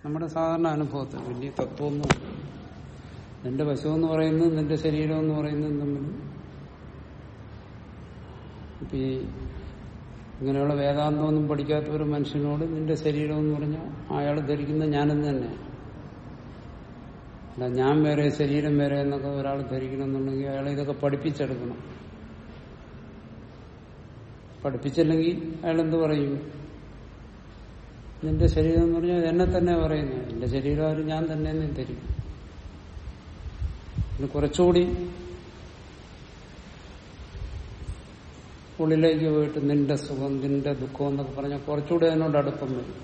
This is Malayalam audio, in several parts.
നമ്മുടെ സാധാരണ അനുഭവത്തിൽ വലിയ തത്വമൊന്നും നിന്റെ വശം എന്ന് പറയുന്നത് നിന്റെ ശരീരം എന്ന് പറയുന്നതും തമ്മിൽ ഇപ്പൊ ഈ ഇങ്ങനെയുള്ള വേദാന്തമൊന്നും പഠിക്കാത്ത ഒരു മനുഷ്യനോട് നിന്റെ ശരീരം എന്ന് പറഞ്ഞാൽ അയാൾ ധരിക്കുന്ന ഞാനെന്ന് തന്നെ അല്ല ഞാൻ വേറെ ശരീരം വേറെ എന്നൊക്കെ ഒരാൾ ധരിക്കണമെന്നുണ്ടെങ്കിൽ അയാൾ ഇതൊക്കെ പഠിപ്പിച്ചെടുക്കണം പഠിപ്പിച്ചില്ലെങ്കിൽ അയാൾ എന്ത് പറയും നിന്റെ ശരീരം എന്ന് പറഞ്ഞാൽ എന്നെ തന്നെ പറയുന്നത് എന്റെ ശരീരം ആരും ഞാൻ തന്നെ എന്ന് ധരിക്കും പിന്നെ കുറച്ചുകൂടി ഉള്ളിലേക്ക് പോയിട്ട് നിന്റെ സുഖം നിന്റെ ദുഃഖം എന്നൊക്കെ പറഞ്ഞാൽ കുറച്ചുകൂടി അതിനോട് അടുപ്പം വരും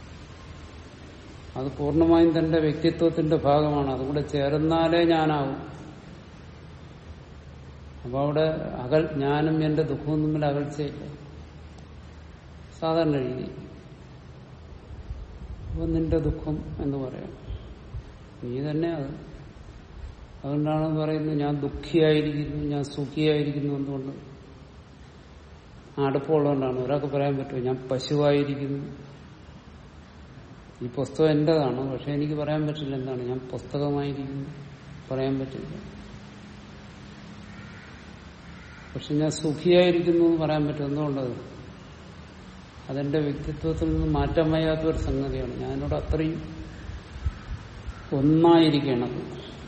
അത് പൂർണ്ണമായും തന്റെ വ്യക്തിത്വത്തിന്റെ ഭാഗമാണ് അതുകൂടെ ചേർന്നാലേ ഞാനാവും അപ്പൊ അവിടെ അകൽ ഞാനും എന്റെ ദുഃഖവും തമ്മിൽ അകൽച്ചയില്ല സാധാരണ രീതി അപ്പൊ നിന്റെ ദുഃഖം എന്ന് പറയാം നീ തന്നെ അത് അതുകൊണ്ടാണ് പറയുന്നത് ഞാൻ ദുഃഖിയായിരിക്കുന്നു ഞാൻ സുഖിയായിരിക്കുന്നു എന്തുകൊണ്ട് ആ അടുപ്പമുള്ളതുകൊണ്ടാണ് ഒരാൾക്ക് പറയാൻ പറ്റുമോ ഞാൻ പശുവായിരിക്കുന്നു ഈ പുസ്തകം എന്റേതാണ് പക്ഷെ എനിക്ക് പറയാൻ പറ്റില്ല എന്താണ് ഞാൻ പുസ്തകമായിരിക്കുന്നു പറയാൻ പറ്റില്ല പക്ഷെ ഞാൻ സുഖിയായിരിക്കുന്നു എന്ന് പറയാൻ പറ്റും എന്തുകൊണ്ടത് അതെന്റെ വ്യക്തിത്വത്തിൽ നിന്ന് മാറ്റാൻ വയ്യാത്ത ഒരു സംഗതിയാണ് ഞാനോട് അത്രയും ഒന്നായിരിക്കണത്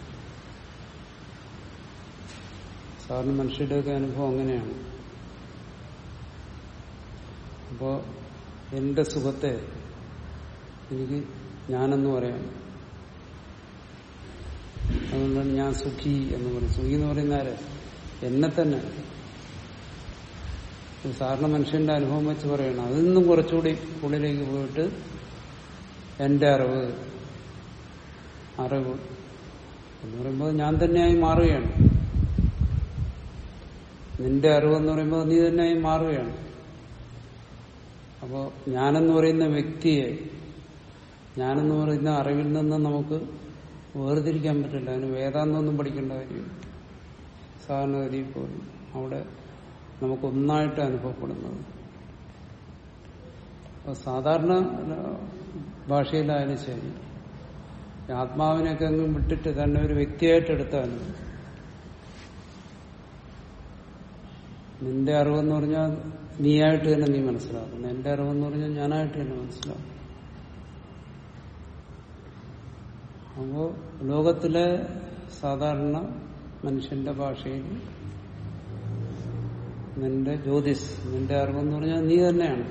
സാധാരണ മനുഷ്യരുടെയൊക്കെ അനുഭവം അങ്ങനെയാണ് അപ്പോ എന്റെ സുഖത്തെ എനിക്ക് ഞാനെന്ന് പറയാം അതുകൊണ്ടാണ് ഞാൻ സുഖി എന്ന് പറയും സുഖി എന്ന് പറയുന്ന ആര് എന്നെ തന്നെ ഒരു സാധാരണ മനുഷ്യന്റെ അനുഭവം വെച്ച് പറയണം അതിൽ നിന്നും കുറച്ചുകൂടി ഉള്ളിലേക്ക് പോയിട്ട് എന്റെ അറിവ് അറിവ് എന്ന് പറയുമ്പോൾ ഞാൻ തന്നെയായി മാറുകയാണ് നിന്റെ അറിവെന്ന് പറയുമ്പോൾ നീ തന്നെയായി മാറുകയാണ് അപ്പോ ഞാനെന്ന് പറയുന്ന വ്യക്തിയെ ഞാനെന്ന് പറയുന്ന അറിവിൽ നിന്ന് നമുക്ക് വേർതിരിക്കാൻ പറ്റില്ല അതിന് വേദാന്തമൊന്നും പഠിക്കേണ്ട കാര്യമില്ല സാധാരണഗതിയിൽ പോലും അവിടെ നമുക്ക് ഒന്നായിട്ട് അനുഭവപ്പെടുന്നത് അപ്പൊ സാധാരണ ഭാഷയിലായാലും ശരി ആത്മാവിനെയൊക്കെ അങ്ങ് വിട്ടിട്ട് തന്നെ ഒരു വ്യക്തിയായിട്ട് എടുത്താലും നിന്റെ അറിവെന്ന് പറഞ്ഞാൽ നീയായിട്ട് തന്നെ നീ മനസ്സിലാക്കുന്നു എന്റെ അറിവെന്ന് പറഞ്ഞാൽ ഞാനായിട്ട് തന്നെ മനസ്സിലാക്കും അപ്പോ ലോകത്തിലെ സാധാരണ മനുഷ്യന്റെ ഭാഷയിൽ നിന്റെ ജ്യോതിസ് നിന്റെ അറിവെന്ന് പറഞ്ഞാൽ നീ തന്നെയാണ്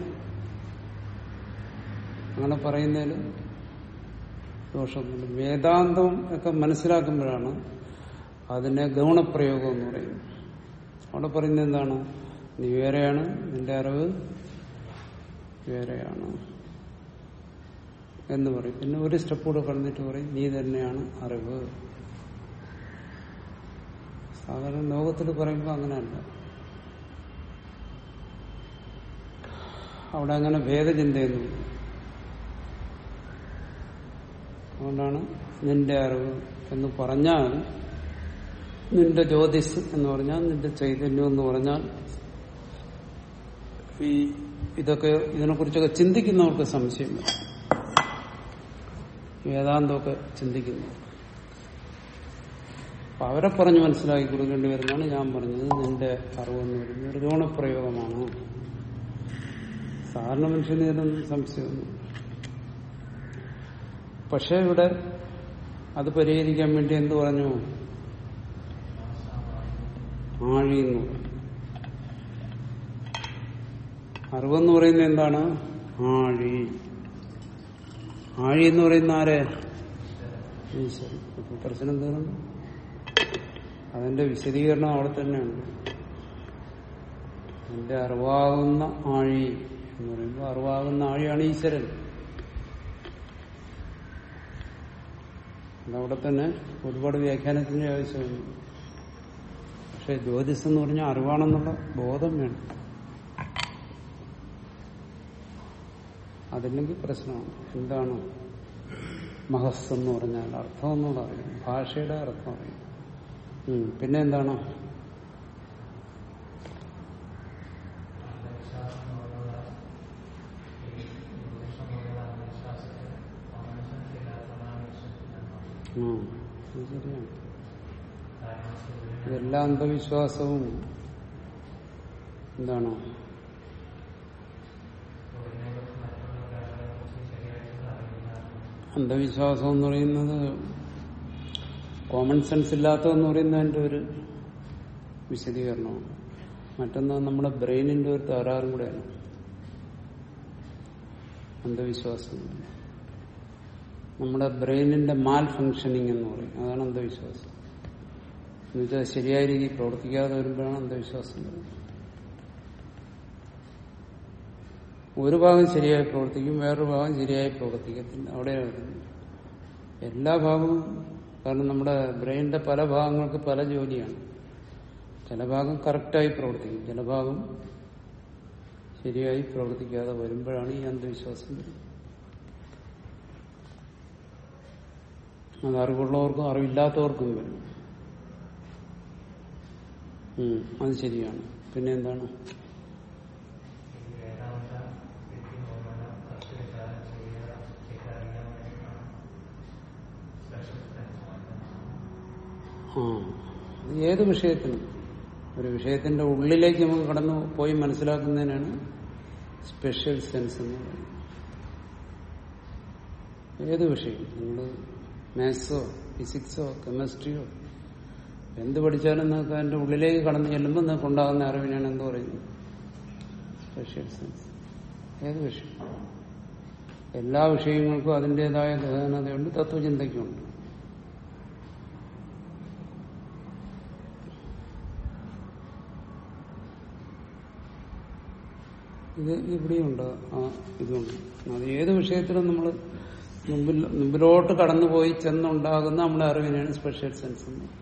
അങ്ങനെ പറയുന്നതിൽ ദോഷമൊന്നുമില്ല വേദാന്തം ഒക്കെ മനസ്സിലാക്കുമ്പോഴാണ് അതിനെ ഗൗണപ്രയോഗം എന്ന് പറയുന്നത് അവിടെ പറയുന്നത് എന്താണ് നീ വേറെയാണ് നിന്റെ അറിവ് വേറെയാണ് എന്ന് പറയും പിന്നെ ഒരു സ്റ്റെപ്പ് കൂടെ കടന്നിട്ട് പറയും നീ തന്നെയാണ് അറിവ് സാധാരണ ലോകത്തിൽ പറയുമ്പോൾ അങ്ങനെയല്ല അവിടെ അങ്ങനെ ഭേദചിന്തയൊന്നും അതുകൊണ്ടാണ് നിന്റെ അറിവ് എന്ന് പറഞ്ഞാൽ നിന്റെ ജ്യോതിസ് എന്ന് പറഞ്ഞാൽ നിന്റെ ചൈതന്യം എന്ന് പറഞ്ഞാൽ ഈ ഇതൊക്കെ ഇതിനെക്കുറിച്ചൊക്കെ ചിന്തിക്കുന്നവർക്ക് സംശയം വരും വേദാന്തമൊക്കെ ചിന്തിക്കുന്നു അപ്പൊ അവരെ പറഞ്ഞ് മനസ്സിലാക്കി കൊടുക്കേണ്ടി വരുന്നതാണ് ഞാൻ പറഞ്ഞത് നിന്റെ അറിവെന്ന് പറയുന്നത് ഒരു ഗുണപ്രയോഗമാണ് സാധാരണ മനുഷ്യന് ഇതിനൊന്നും സംശയമൊന്നും പക്ഷെ ഇവിടെ അത് പരിഹരിക്കാൻ വേണ്ടി എന്ത് പറഞ്ഞു ആഴിയെന്ന് പറഞ്ഞു അറിവെന്ന് പറയുന്നത് എന്താണ് ആഴി ആഴി എന്ന് പറയുന്ന ആരെ ഈശ്വരൻ അപ്പൊ പ്രശ്നം തീർന്നു അതിന്റെ വിശദീകരണം അവിടെ തന്നെയുണ്ട് എന്റെ അറിവാകുന്ന ആഴി എന്ന് പറയുമ്പോൾ അറിവാകുന്ന ആഴിയാണ് ഈശ്വരൻ അതവിടെ തന്നെ ഒരുപാട് വ്യാഖ്യാനത്തിന്റെ ആവശ്യമുണ്ട് പക്ഷെ ജ്യോതിസ് എന്ന് പറഞ്ഞാൽ അറിവാണെന്നുള്ള ബോധം വേണം അതില്ലെങ്കിൽ പ്രശ്നമാണ് എന്താണ് മഹസ് എന്ന് പറഞ്ഞാൽ അർത്ഥം ഒന്നുകൂടെ അറിയാം ഭാഷയുടെ അർത്ഥം അറിയാം ഉം. പിന്നെ എന്താണ് ആ അത് ശരിയാണ് എല്ലാ അന്ധവിശ്വാസവും എന്താണ് അന്ധവിശ്വാസം എന്ന് പറയുന്നത് കോമൺ സെൻസ് ഇല്ലാത്തതെന്ന് പറയുന്നതിന്റെ ഒരു വിശദീകരണമാണ് മറ്റൊന്ന് നമ്മുടെ ബ്രെയിനിന്റെ ഒരു തകരാറും കൂടെയാണ് അന്ധവിശ്വാസം നമ്മുടെ ബ്രെയിനിന്റെ മാൽ ഫങ്ഷനിങ് എന്ന് പറയും അതാണ് അന്ധവിശ്വാസം എന്നുവെച്ചാൽ ശരിയായ രീതിയിൽ പ്രവർത്തിക്കാതെ വരുമ്പോഴാണ് അന്ധവിശ്വാസം വരുന്നത് ഒരു ഭാഗം ശരിയായി പ്രവർത്തിക്കും വേറൊരു ഭാഗം ശരിയായി പ്രവർത്തിക്കത്തില്ല അവിടെയാണ് വരുന്നത് എല്ലാ ഭാഗവും കാരണം നമ്മുടെ ബ്രെയിനിന്റെ പല ഭാഗങ്ങൾക്ക് പല ജോലിയാണ് ചില ഭാഗം കറക്റ്റായി പ്രവർത്തിക്കും ചില ഭാഗം ശരിയായി പ്രവർത്തിക്കാതെ വരുമ്പോഴാണ് ഈ അന്ധവിശ്വാസം വരുന്നത് അത് അറിവുള്ളവർക്കും അറിവില്ലാത്തവർക്കും വരും ഉം, അത് ശരിയാണ് പിന്നെ എന്താണ് ആ അത് ഏത് വിഷയത്തിനും ഒരു വിഷയത്തിന്റെ ഉള്ളിലേക്ക് നമുക്ക് കടന്നു പോയി മനസ്സിലാക്കുന്നതിനാണ് സ്പെഷ്യൽ സെൻസ് എന്ന് പറയുന്നത് ഏത് വിഷയം നിങ്ങൾ മാത്സോ ഫിസിക്സോ കെമിസ്ട്രിയോ എന്ത് പഠിച്ചാലും നിങ്ങൾക്ക് അതിന്റെ ഉള്ളിലേക്ക് കടന്നു ചെല്ലുമ്പോൾ നിങ്ങൾക്ക് ഉണ്ടാകുന്ന അറിവിനാണ് എന്ത് പറയുന്നത് സ്പെഷ്യൽ സെൻസ് ഏത് വിഷയം എല്ലാ വിഷയങ്ങൾക്കും അതിൻ്റെതായ ഗഹനതയുണ്ട് തത്വചിന്തയ്ക്കുണ്ട് ഇത് ഇവിടെയുണ്ട് ആ ഇതുണ്ട് അത് ഏത് വിഷയത്തിലും നമ്മൾ മുമ്പിൽ മുമ്പിലോട്ട് കടന്നുപോയി ചെന്നുണ്ടാകുന്ന നമ്മുടെ അറിവിനാണ് സ്പെഷ്യൽ സെൻസ് എന്ന് പറയുന്നത്.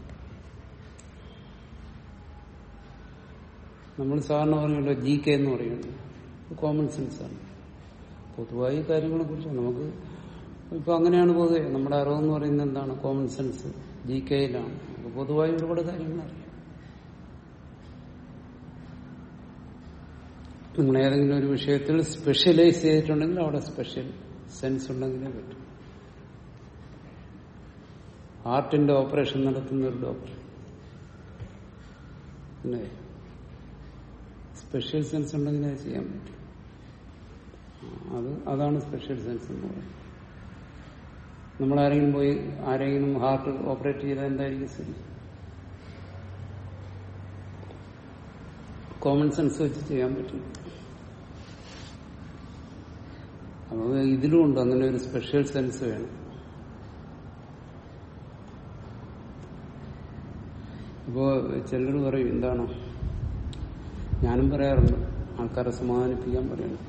നമ്മൾ സാധാരണ പറയുമല്ലോ ജി കെ എന്ന് പറയുന്നത് കോമൺ സെൻസ് ആണ് പൊതുവായി കാര്യങ്ങളെ കുറിച്ച് നമുക്ക് ഇപ്പൊ അങ്ങനെയാണ് പൊതുവെ നമ്മുടെ അറിവെന്ന് പറയുന്നത് എന്താണ് കോമൺ സെൻസ് ജി കെയിലാണ് അപ്പൊ പൊതുവായി ഒരുപാട് കാര്യങ്ങൾ അറിയാം നിങ്ങൾ ഏതെങ്കിലും ഒരു വിഷയത്തിൽ സ്പെഷ്യലൈസ് ചെയ്തിട്ടുണ്ടെങ്കിൽ അവിടെ സ്പെഷ്യൽ സെൻസ് ഉണ്ടെങ്കിലേ പറ്റും ഹാർട്ടിന്റെ ഓപ്പറേഷൻ നടത്തുന്ന ഒരു ഡോക്ടർ പിന്നെ സ്പെഷ്യൽ സെൻസ് ഉണ്ടെങ്കിൽ അത് ചെയ്യാൻ പറ്റും ആ, അത് അതാണ് സ്പെഷ്യൽ സെൻസ് എന്ന് പറയുന്നത് നമ്മൾ ആരെങ്കിലും പോയി ആരെങ്കിലും ഹാർട്ട് ഓപ്പറേറ്റ് ചെയ്താൽ എന്തായിരിക്കും സ്ഥിതി കോമൺ സെൻസ് വെച്ച് ചെയ്യാൻ പറ്റും അപ്പോൾ ഇതിലും ഉണ്ട് അങ്ങനെ ഒരു സ്പെഷ്യൽ സെൻസ് വേണം ഇപ്പോ ചിലർ പറയും എന്താണ് ഞാനും പറയാറുണ്ട് ആൾക്കാരെ സമാധാനിപ്പിക്കാൻ പറയണം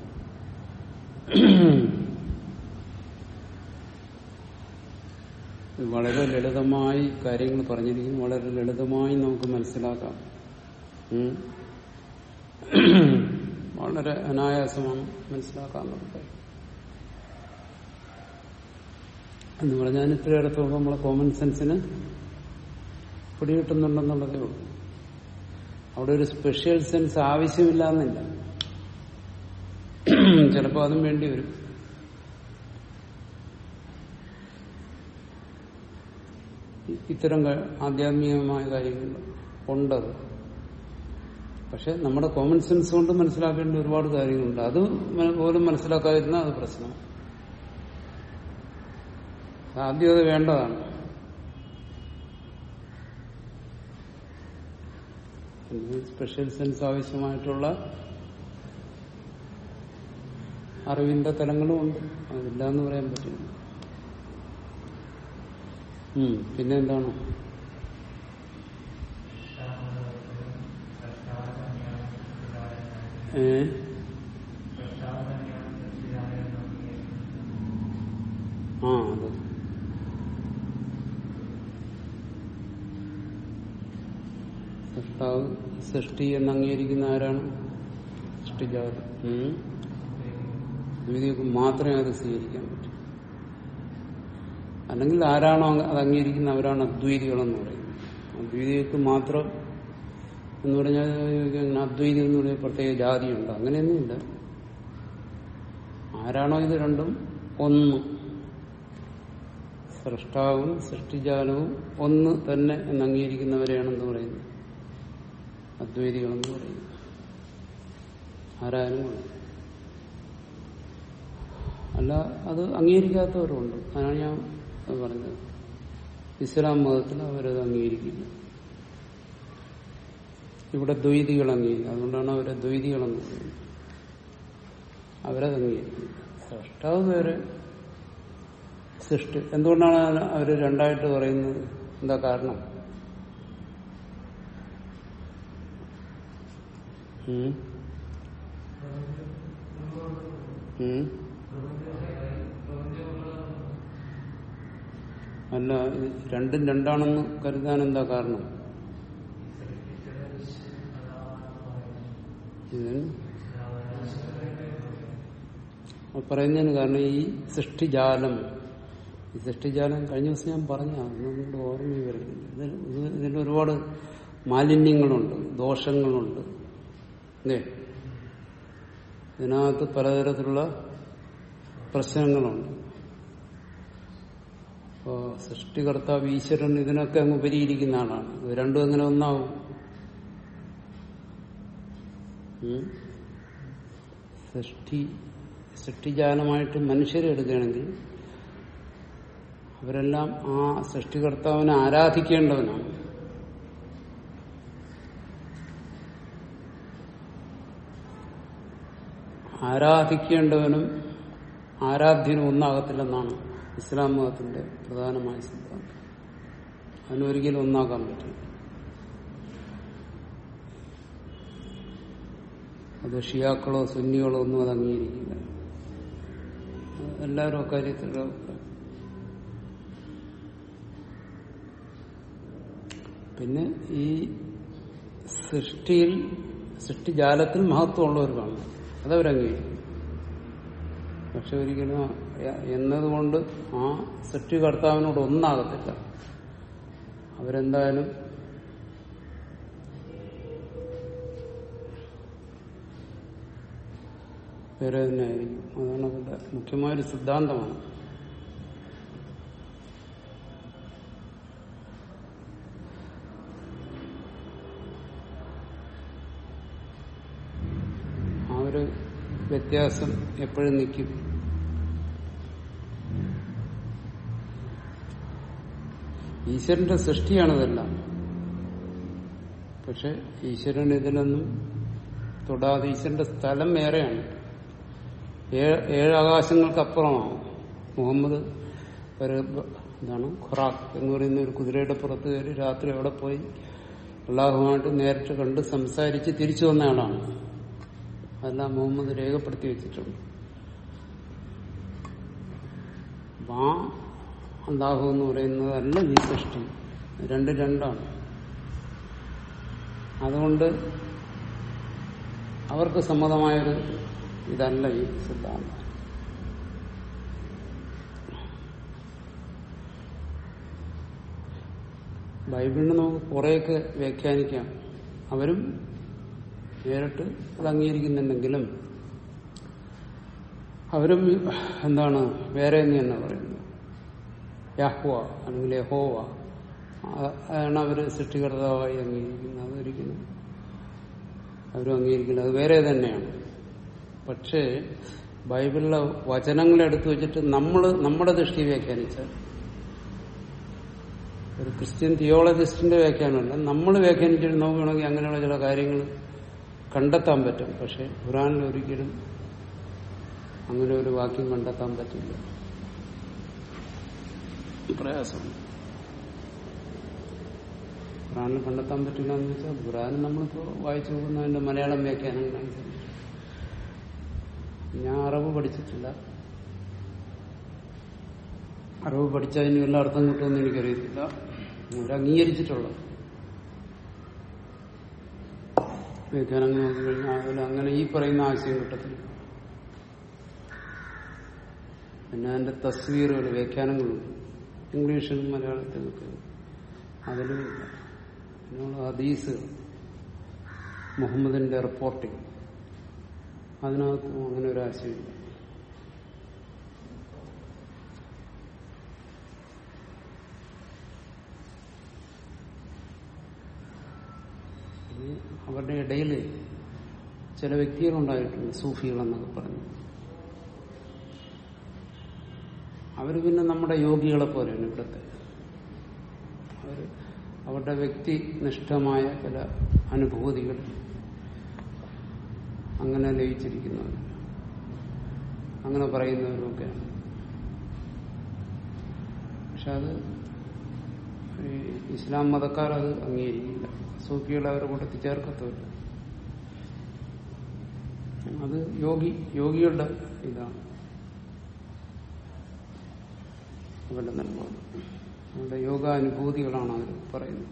വളരെ ലളിതമായി കാര്യങ്ങൾ പറഞ്ഞിരിക്കുന്നു വളരെ ലളിതമായി നമുക്ക് മനസ്സിലാക്കാം ഉം. വളരെ അനായാസമാണ് മനസ്സിലാക്കാവുന്നത് കാര്യം എന്ന് പറഞ്ഞാൽ ഇത്രയിടത്തോളം നമ്മളെ കോമൺ സെൻസിന് പിടികിട്ടുന്നുണ്ടെന്നുള്ളതേ ഉള്ളൂ അവിടെ ഒരു സ്പെഷ്യൽ സെൻസ് ആവശ്യമില്ല എന്നില്ല ചിലപ്പോൾ അതും വേണ്ടി വരും ഇത്തരം ക- ആധ്യാത്മികമായ കാര്യങ്ങൾ ഉണ്ടത് പക്ഷെ നമ്മുടെ കോമൺ സെൻസ് കൊണ്ട് മനസ്സിലാക്കേണ്ട ഒരുപാട് കാര്യങ്ങളുണ്ട് അത് മ- പോലും മനസ്സിലാക്കാതിരുന്നാൽ അത് പ്രശ്നം സാധ്യത വേണ്ടതാണ് പിന്നെ സ്പെഷ്യൽ സെൻസ് ആവശ്യമായിട്ടുള്ള അറിവിന്റെ തലങ്ങളും ഉണ്ട് അതില്ല എന്ന് പറയാൻ പറ്റില്ല ഉം, പിന്നെ എന്താണ് ഏ ആ അതെ സൃഷ്ടാവ് സൃഷ്ടി എന്ന് അംഗീകരിക്കുന്ന ആരാണ് സൃഷ്ടിജാതി ഉം. ദ്വിതീയക്ക് മാത്രമേ അത് സ്വീകരിക്കാൻ പറ്റൂ അല്ലെങ്കിൽ ആരാണോ അങ്ങ് അത് അംഗീകരിക്കുന്ന അവരാണ് അദ്വൈതികളെന്ന് പറയുന്നത് അദ്വൈതികൾക്ക് മാത്രം എന്ന് പറഞ്ഞാൽ ഇങ്ങനെ അദ്വൈതി എന്ന് പറയുന്ന പ്രത്യേക ജാതിയുണ്ട് അങ്ങനെയൊന്നുമില്ല ആരാണോ ഇത് രണ്ടും ഒന്ന് സൃഷ്ടാവും സൃഷ്ടിജാലവും ഒന്ന് തന്നെ എന്ന് അംഗീകരിക്കുന്നവരെയാണെന്ന് പറയുന്നത് അദ്വൈതികളെന്ന് പറയുന്നത് ആരായാലും കൊള്ളാം. അല്ല അത് അംഗീകരിക്കാത്തവരുണ്ട് അതാണ് ഞാൻ അത് പറഞ്ഞത് ഇസ്ലാം മതത്തിൽ അവരത് അംഗീകരിക്കില്ല ഇവിടെ ദ്വൈതികൾ അംഗീകരിക്കും അതുകൊണ്ടാണ് അവരെ ദ്വൈതികളെന്ന് പറയുന്നത് അവരത് അംഗീകരിക്കുന്നത് സൃഷ്ടാവ് വേറെ സൃഷ്ടി എന്തുകൊണ്ടാണ് അവർ രണ്ടായിട്ട് പറയുന്നത് എന്താ കാരണം ഉം? ഉം? അല്ല ഇത് രണ്ടും രണ്ടാണെന്ന് കരുതാൻ എന്താ കാരണം ഇതിന് അത് പറയുന്നതിന് കാരണം ഈ സൃഷ്ടിജാലം ഈ സൃഷ്ടിജാലം കഴിഞ്ഞ ദിവസം ഞാൻ പറഞ്ഞ അതുകൊണ്ട് ഓർമ്മ വരുന്നില്ല ഇതിൽ ഇത് ഇതിൽ ഒരുപാട് മാലിന്യങ്ങളുണ്ട് ദോഷങ്ങളുണ്ട് അല്ലേ ഇതിനകത്ത് പലതരത്തിലുള്ള പ്രശ്നങ്ങളുണ്ട് അപ്പോ സൃഷ്ടികർത്താവ് ഈശ്വരൻ ഇതിനൊക്കെ അങ്ങ് ഉപരിയിരിക്കുന്ന ആളാണ് ഇത് രണ്ടും എങ്ങനെ ഒന്നാവും ഉം? സൃഷ്ടി സൃഷ്ടിജാലമായിട്ട് മനുഷ്യരെ എടുക്കുകയാണെങ്കിൽ അവരെല്ലാം ആ സൃഷ്ടികർത്താവിനെ ആരാധിക്കേണ്ടവനാണ് ആരാധിക്കേണ്ടവനും ആരാധ്യനും ഒന്നാകത്തില്ലെന്നാണ് ഇസ്ലാം മതത്തിന്റെ പ്രധാനമായ സിദ്ധാന്തം അതിനൊരിക്കലും ഒന്നാക്കാൻ പറ്റില്ല അത് ഷിയാക്കളോ സുന്നികളോ ഒന്നും അത് അംഗീകരിക്കില്ല എല്ലാവരും അക്കാര്യത്തിൽ പിന്നെ ഈ സൃഷ്ടിയിൽ സൃഷ്ടിജാലത്തിൽ മഹത്വമുള്ളവർ കാണും അതവരംഗീകരിക്കും പക്ഷെ ഒരിക്കലും എ- എന്നതുകൊണ്ട് ആ സൃഷ്ടികർത്താവിനോട് ഒന്നാകത്തില്ല അവരെന്തായാലും വേറെ തന്നെയായിരിക്കും അതാണ് അവരുടെ മുഖ്യമായൊരു സിദ്ധാന്തമാണ് ആ ഒരു വ്യത്യാസം എപ്പോഴും നിൽക്കും ഈശ്വരന്റെ സൃഷ്ടിയാണിതെല്ലാം പക്ഷെ ഈശ്വരൻ ഇതിലൊന്നും തൊടാതെ ഈശ്വരന്റെ സ്ഥലം വേറെയാണ് ഏഴ് ഏഴ് ആകാശങ്ങൾക്കപ്പുറമാണ് മുഹമ്മദ് ഒരു ബ- എന്താണ് ഖുറാഖ് എന്ന് പറയുന്ന ഒരു കുതിരയുടെ പുറത്ത് കയറി രാത്രി അവിടെ പോയി അള്ളാഹുമായിട്ട് നേരിട്ട് കണ്ട് സംസാരിച്ച് തിരിച്ചു വന്ന ആളാണ് അതെല്ലാം മുഹമ്മദ് രേഖപ്പെടുത്തി വെച്ചിട്ടുണ്ട് അപ്പൊ ആ അള്ളാഹു എന്ന് പറയുന്നത് അല്ല ഈ സൃഷ്ടി രണ്ട് രണ്ടാണ് അതുകൊണ്ട് അവർക്ക് സമ്മതമായൊരു ഇതല്ല ഈ സിദ്ധാന്തം ബൈബിളിന് നമുക്ക് കുറേയൊക്കെ വ്യാഖ്യാനിക്കാം അവരും നേരിട്ട് അത് അംഗീകരിക്കുന്നുണ്ടെങ്കിലും അവരും എന്താണ് വേറെ എന്ന് തന്നെ പറയുന്നത് യഹ്വ അല്ലെങ്കിൽ യഹോവ ആ- അതാണ് അവർ സൃഷ്ടികർത്താവായി അംഗീകരിക്കുന്നത് അതൊരിക്കലും അവരും അംഗീകരിക്കില്ല അത് വേറെ തന്നെയാണ് പക്ഷേ ബൈബിളിലെ വചനങ്ങൾ എടുത്തു വെച്ചിട്ട് നമ്മൾ നമ്മുടെ ദൃഷ്ടി വ്യാഖ്യാനിച്ചാൽ ഒരു ക്രിസ്ത്യൻ തിയോളജിസ്റ്റിന്റെ വ്യാഖ്യാനമല്ല നമ്മൾ വ്യാഖ്യാനിച്ചിട്ട് നോക്കുകയാണെങ്കിൽ അങ്ങനെയുള്ള ചില കാര്യങ്ങൾ കണ്ടെത്താൻ പറ്റും പക്ഷെ ഖുറാനിൽ ഒരിക്കലും അങ്ങനെ ഒരു വാക്യം കണ്ടെത്താൻ പറ്റില്ല പ്രയാസമാണ് ഖുറാനിൽ കണ്ടെത്താൻ പറ്റില്ല എന്ന് വെച്ചാൽ ഖുറാൻ നമ്മളിപ്പോ വായിച്ചു നോക്കുന്ന അതിന്റെ മലയാളം വ്യാഖ്യാനങ്ങളനുസരിച്ച് ഞാൻ അറബ് പഠിച്ചിട്ടില്ല അറിവ് പഠിച്ചതിന് വല്ല അർത്ഥം കിട്ടുമെന്ന് എനിക്കറിയത്തില്ല അവർ അംഗീകരിച്ചിട്ടുള്ളത് വ്യാഖ്യാനങ്ങൾ നോക്കി കഴിഞ്ഞാൽ അതിൽ അങ്ങനെ ഈ പറയുന്ന ആശയം കിട്ടത്തില്ല പിന്നെ അതിന്റെ തസ്വീറുകൾ വ്യാഖ്യാനങ്ങളുണ്ട് ഇംഗ്ലീഷിലും മലയാളത്തിലൊക്കെ അതിലും ഇല്ല പിന്നെയുള്ള ഹദീസുകൾ മുഹമ്മദിന്റെ റിപ്പോർട്ടിംഗ് അതിനകത്തും അങ്ങനെ ഒരു ആശയമില്ല അവരുടെ ഇടയിൽ ചില വ്യക്തികളുണ്ടായിട്ടുണ്ട് സൂഫികളെന്നൊക്കെ പറഞ്ഞു അവർ പിന്നെ നമ്മുടെ യോഗികളെ പോലെയാണ് ഇവിടുത്തെ അവർ അവരുടെ വ്യക്തിനിഷ്ഠമായ ചില അനുഭൂതികൾ അങ്ങനെ ലയിച്ചിരിക്കുന്നവർ അങ്ങനെ പറയുന്നവരുമൊക്കെയാണ് പക്ഷെ അത് ഈ ഇസ്ലാം മതക്കാർ അത് അംഗീകരിക്കില്ല സൂഫികളെ അവരുടെ കൂട്ടത്തിൽ ചേർക്കത്തില്ല അത് യോഗി യോഗികളുടെ ഇതാണ് അവരുടെ നിലപാട് അവരുടെ യോഗാനുഭൂതികളാണ് അവർ പറയുന്നത്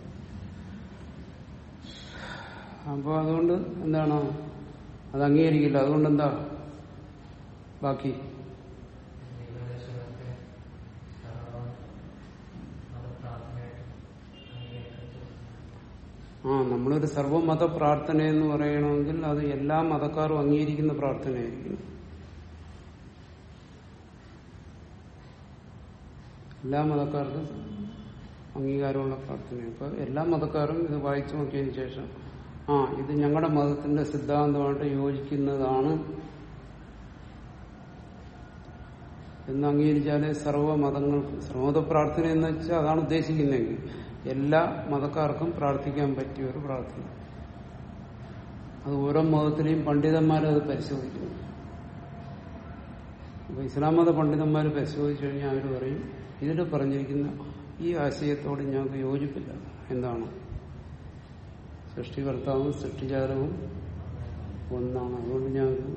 അപ്പോൾ അതുകൊണ്ട് എന്താണ് അത് അംഗീകരിക്കില്ല അതുകൊണ്ട് എന്താ ബാക്കി ദൈവദർശനത്തെ സർവ്വ മതപ്രാർത്ഥനയായിട്ട് അംഗീകരിച്ചു ആ നമ്മളൊരു സർവമത പ്രാർത്ഥന എന്ന് പറയണമെങ്കിൽ അത് എല്ലാ മതക്കാരും അംഗീകരിക്കുന്ന പ്രാർത്ഥനയായിരിക്കും എല്ലാ മതക്കാർക്കും അംഗീകാരമുള്ള പ്രാർത്ഥനയാണ് ഇപ്പൊ എല്ലാ മതക്കാരും ഇത് വായിച്ചു നോക്കിയതിന് ശേഷം ആ ഇത് ഞങ്ങളുടെ മതത്തിന്റെ സിദ്ധാന്തമായിട്ട് യോജിക്കുന്നതാണ് എന്ന് അംഗീകരിച്ചാലേ സർവ്വ മതങ്ങൾക്കും സർവമത പ്രാർത്ഥന എന്ന് വെച്ചാൽ അതാണ് ഉദ്ദേശിക്കുന്നതെങ്കിൽ എല്ലാ മതക്കാർക്കും പ്രാർത്ഥിക്കാൻ പറ്റിയ ഒരു പ്രാർത്ഥന അത് ഓരോ മതത്തിലെയും പണ്ഡിതന്മാരും അത് പരിശോധിക്കുന്നു അപ്പൊ ഇസ്ലാം മത പണ്ഡിതന്മാർ പരിശോധിച്ചു കഴിഞ്ഞാൽ അവർ പറയും ഇതിൽ പറഞ്ഞിരിക്കുന്ന ഈ ആശയത്തോട് ഞങ്ങൾക്ക് യോജിപ്പില്ല എന്താണ് സൃഷ്ടികർത്താവും സൃഷ്ടിചാരവും ഒന്നാണ് അതുകൊണ്ട് ഞങ്ങൾക്ക്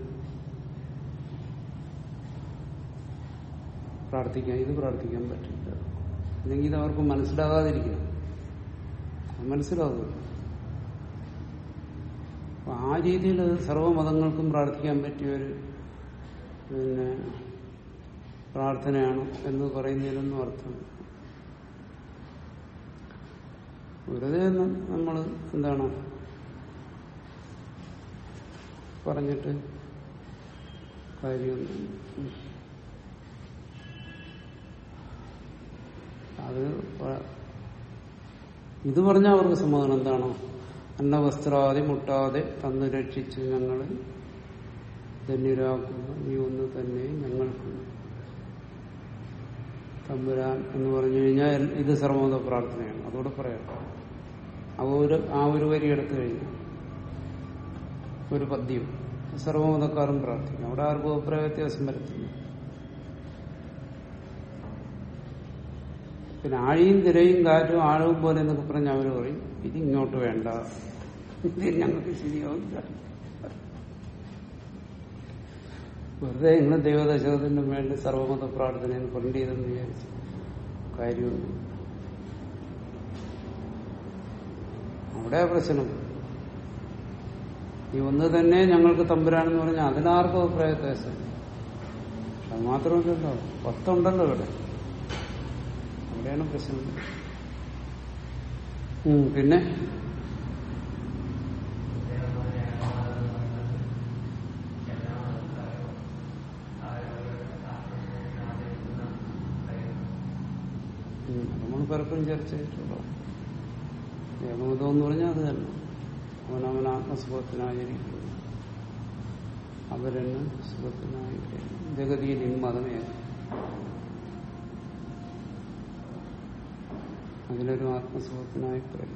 പ്രാർത്ഥിക്കാൻ ഇത് പ്രാർത്ഥിക്കാൻ പറ്റില്ല അല്ലെങ്കിൽ ഇത് അവർക്ക് മനസ്സിലാകാതിരിക്കണം അത് മനസ്സിലാകും അപ്പൊ ആ രീതിയിൽ സർവ്വമതങ്ങൾക്കും പ്രാർത്ഥിക്കാൻ പറ്റിയ ഒരു പിന്നെ പ്രാർത്ഥനയാണ് എന്ന് പറയുന്നതിലൊന്നും അർത്ഥമില്ല വെറുതെ നമ്മൾ എന്താണ് പറഞ്ഞിട്ട് കാര്യമൊന്നും അത് പ- ഇത് പറഞ്ഞാൽ അവർക്ക് സമാധാനം എന്താണോ അന്നവസ്ത്രാദി മുട്ടാതെ തന്നു രക്ഷിച്ചു ഞങ്ങൾ ധന്യരാക്കുന്നു നീ ഒന്ന് തന്നെ ഞങ്ങൾക്ക് തമ്പുരാൻ എന്ന് പറഞ്ഞു കഴിഞ്ഞാൽ ഇത് സർവമത പ്രാർത്ഥനയാണ് അതോടെ പറയാം ആ ഒരു ആ ഒരു വരി എടുത്തു കഴിഞ്ഞാൽ ഒരു പദ്യം സർവമതക്കാരും പ്രാർത്ഥിക്കും അവിടെ ആർക്കും അഭിപ്രായ വ്യത്യാസം വരത്തില്ല പിന്നെ ആഴിയും തിരയും കാറ്റും ആഴവും പോലെ എന്നൊക്കെ പറഞ്ഞ് അവർ പറയും ഇത് ഇങ്ങോട്ട് വേണ്ട ഇത് ഞങ്ങൾക്ക് ശരിയാവില്ല വെറുതെ നിങ്ങൾ ദൈവദശകത്തിന് വേണ്ടി സർവമത പ്രാർത്ഥനയിൽ പ്രിന്റ് ചെയ്തെന്ന് വിചാരിച്ചു കാര്യമൊന്നും അവിടെ പ്രശ്നം ഈ ഒന്ന് തന്നെ ഞങ്ങൾക്ക് തമ്പുരാനെന്ന് പറഞ്ഞാൽ അതിനാർക്കും അഭിപ്രായ വ്യത്യാസം അത് മാത്രമല്ലല്ലോ പത്തുണ്ടല്ലോ ഇവിടെ അവിടെയാണ് പ്രശ്നം ഉം, പിന്നെ എല്ലാ മതക്കാരും അവരവരുടെ ആത്മീയതയെ ആദരിക്കുന്ന കാര്യങ്ങൾ ഉം, നമ്മൾ പലപ്പോഴും ചർച്ച ചെയ്തിട്ടുള്ളൂ ഏകമതം എന്ന് പറഞ്ഞാൽ അത് തന്നെ അവനവൻ ആത്മസുഖത്തിനായിരിക്കുന്നു അവരെന്ന് സുഖത്തിനായിരിക്കുന്നു ജഗതിയിൽ മതമേ അതിലൊരു ആത്മസുഖത്തിനായി പറയും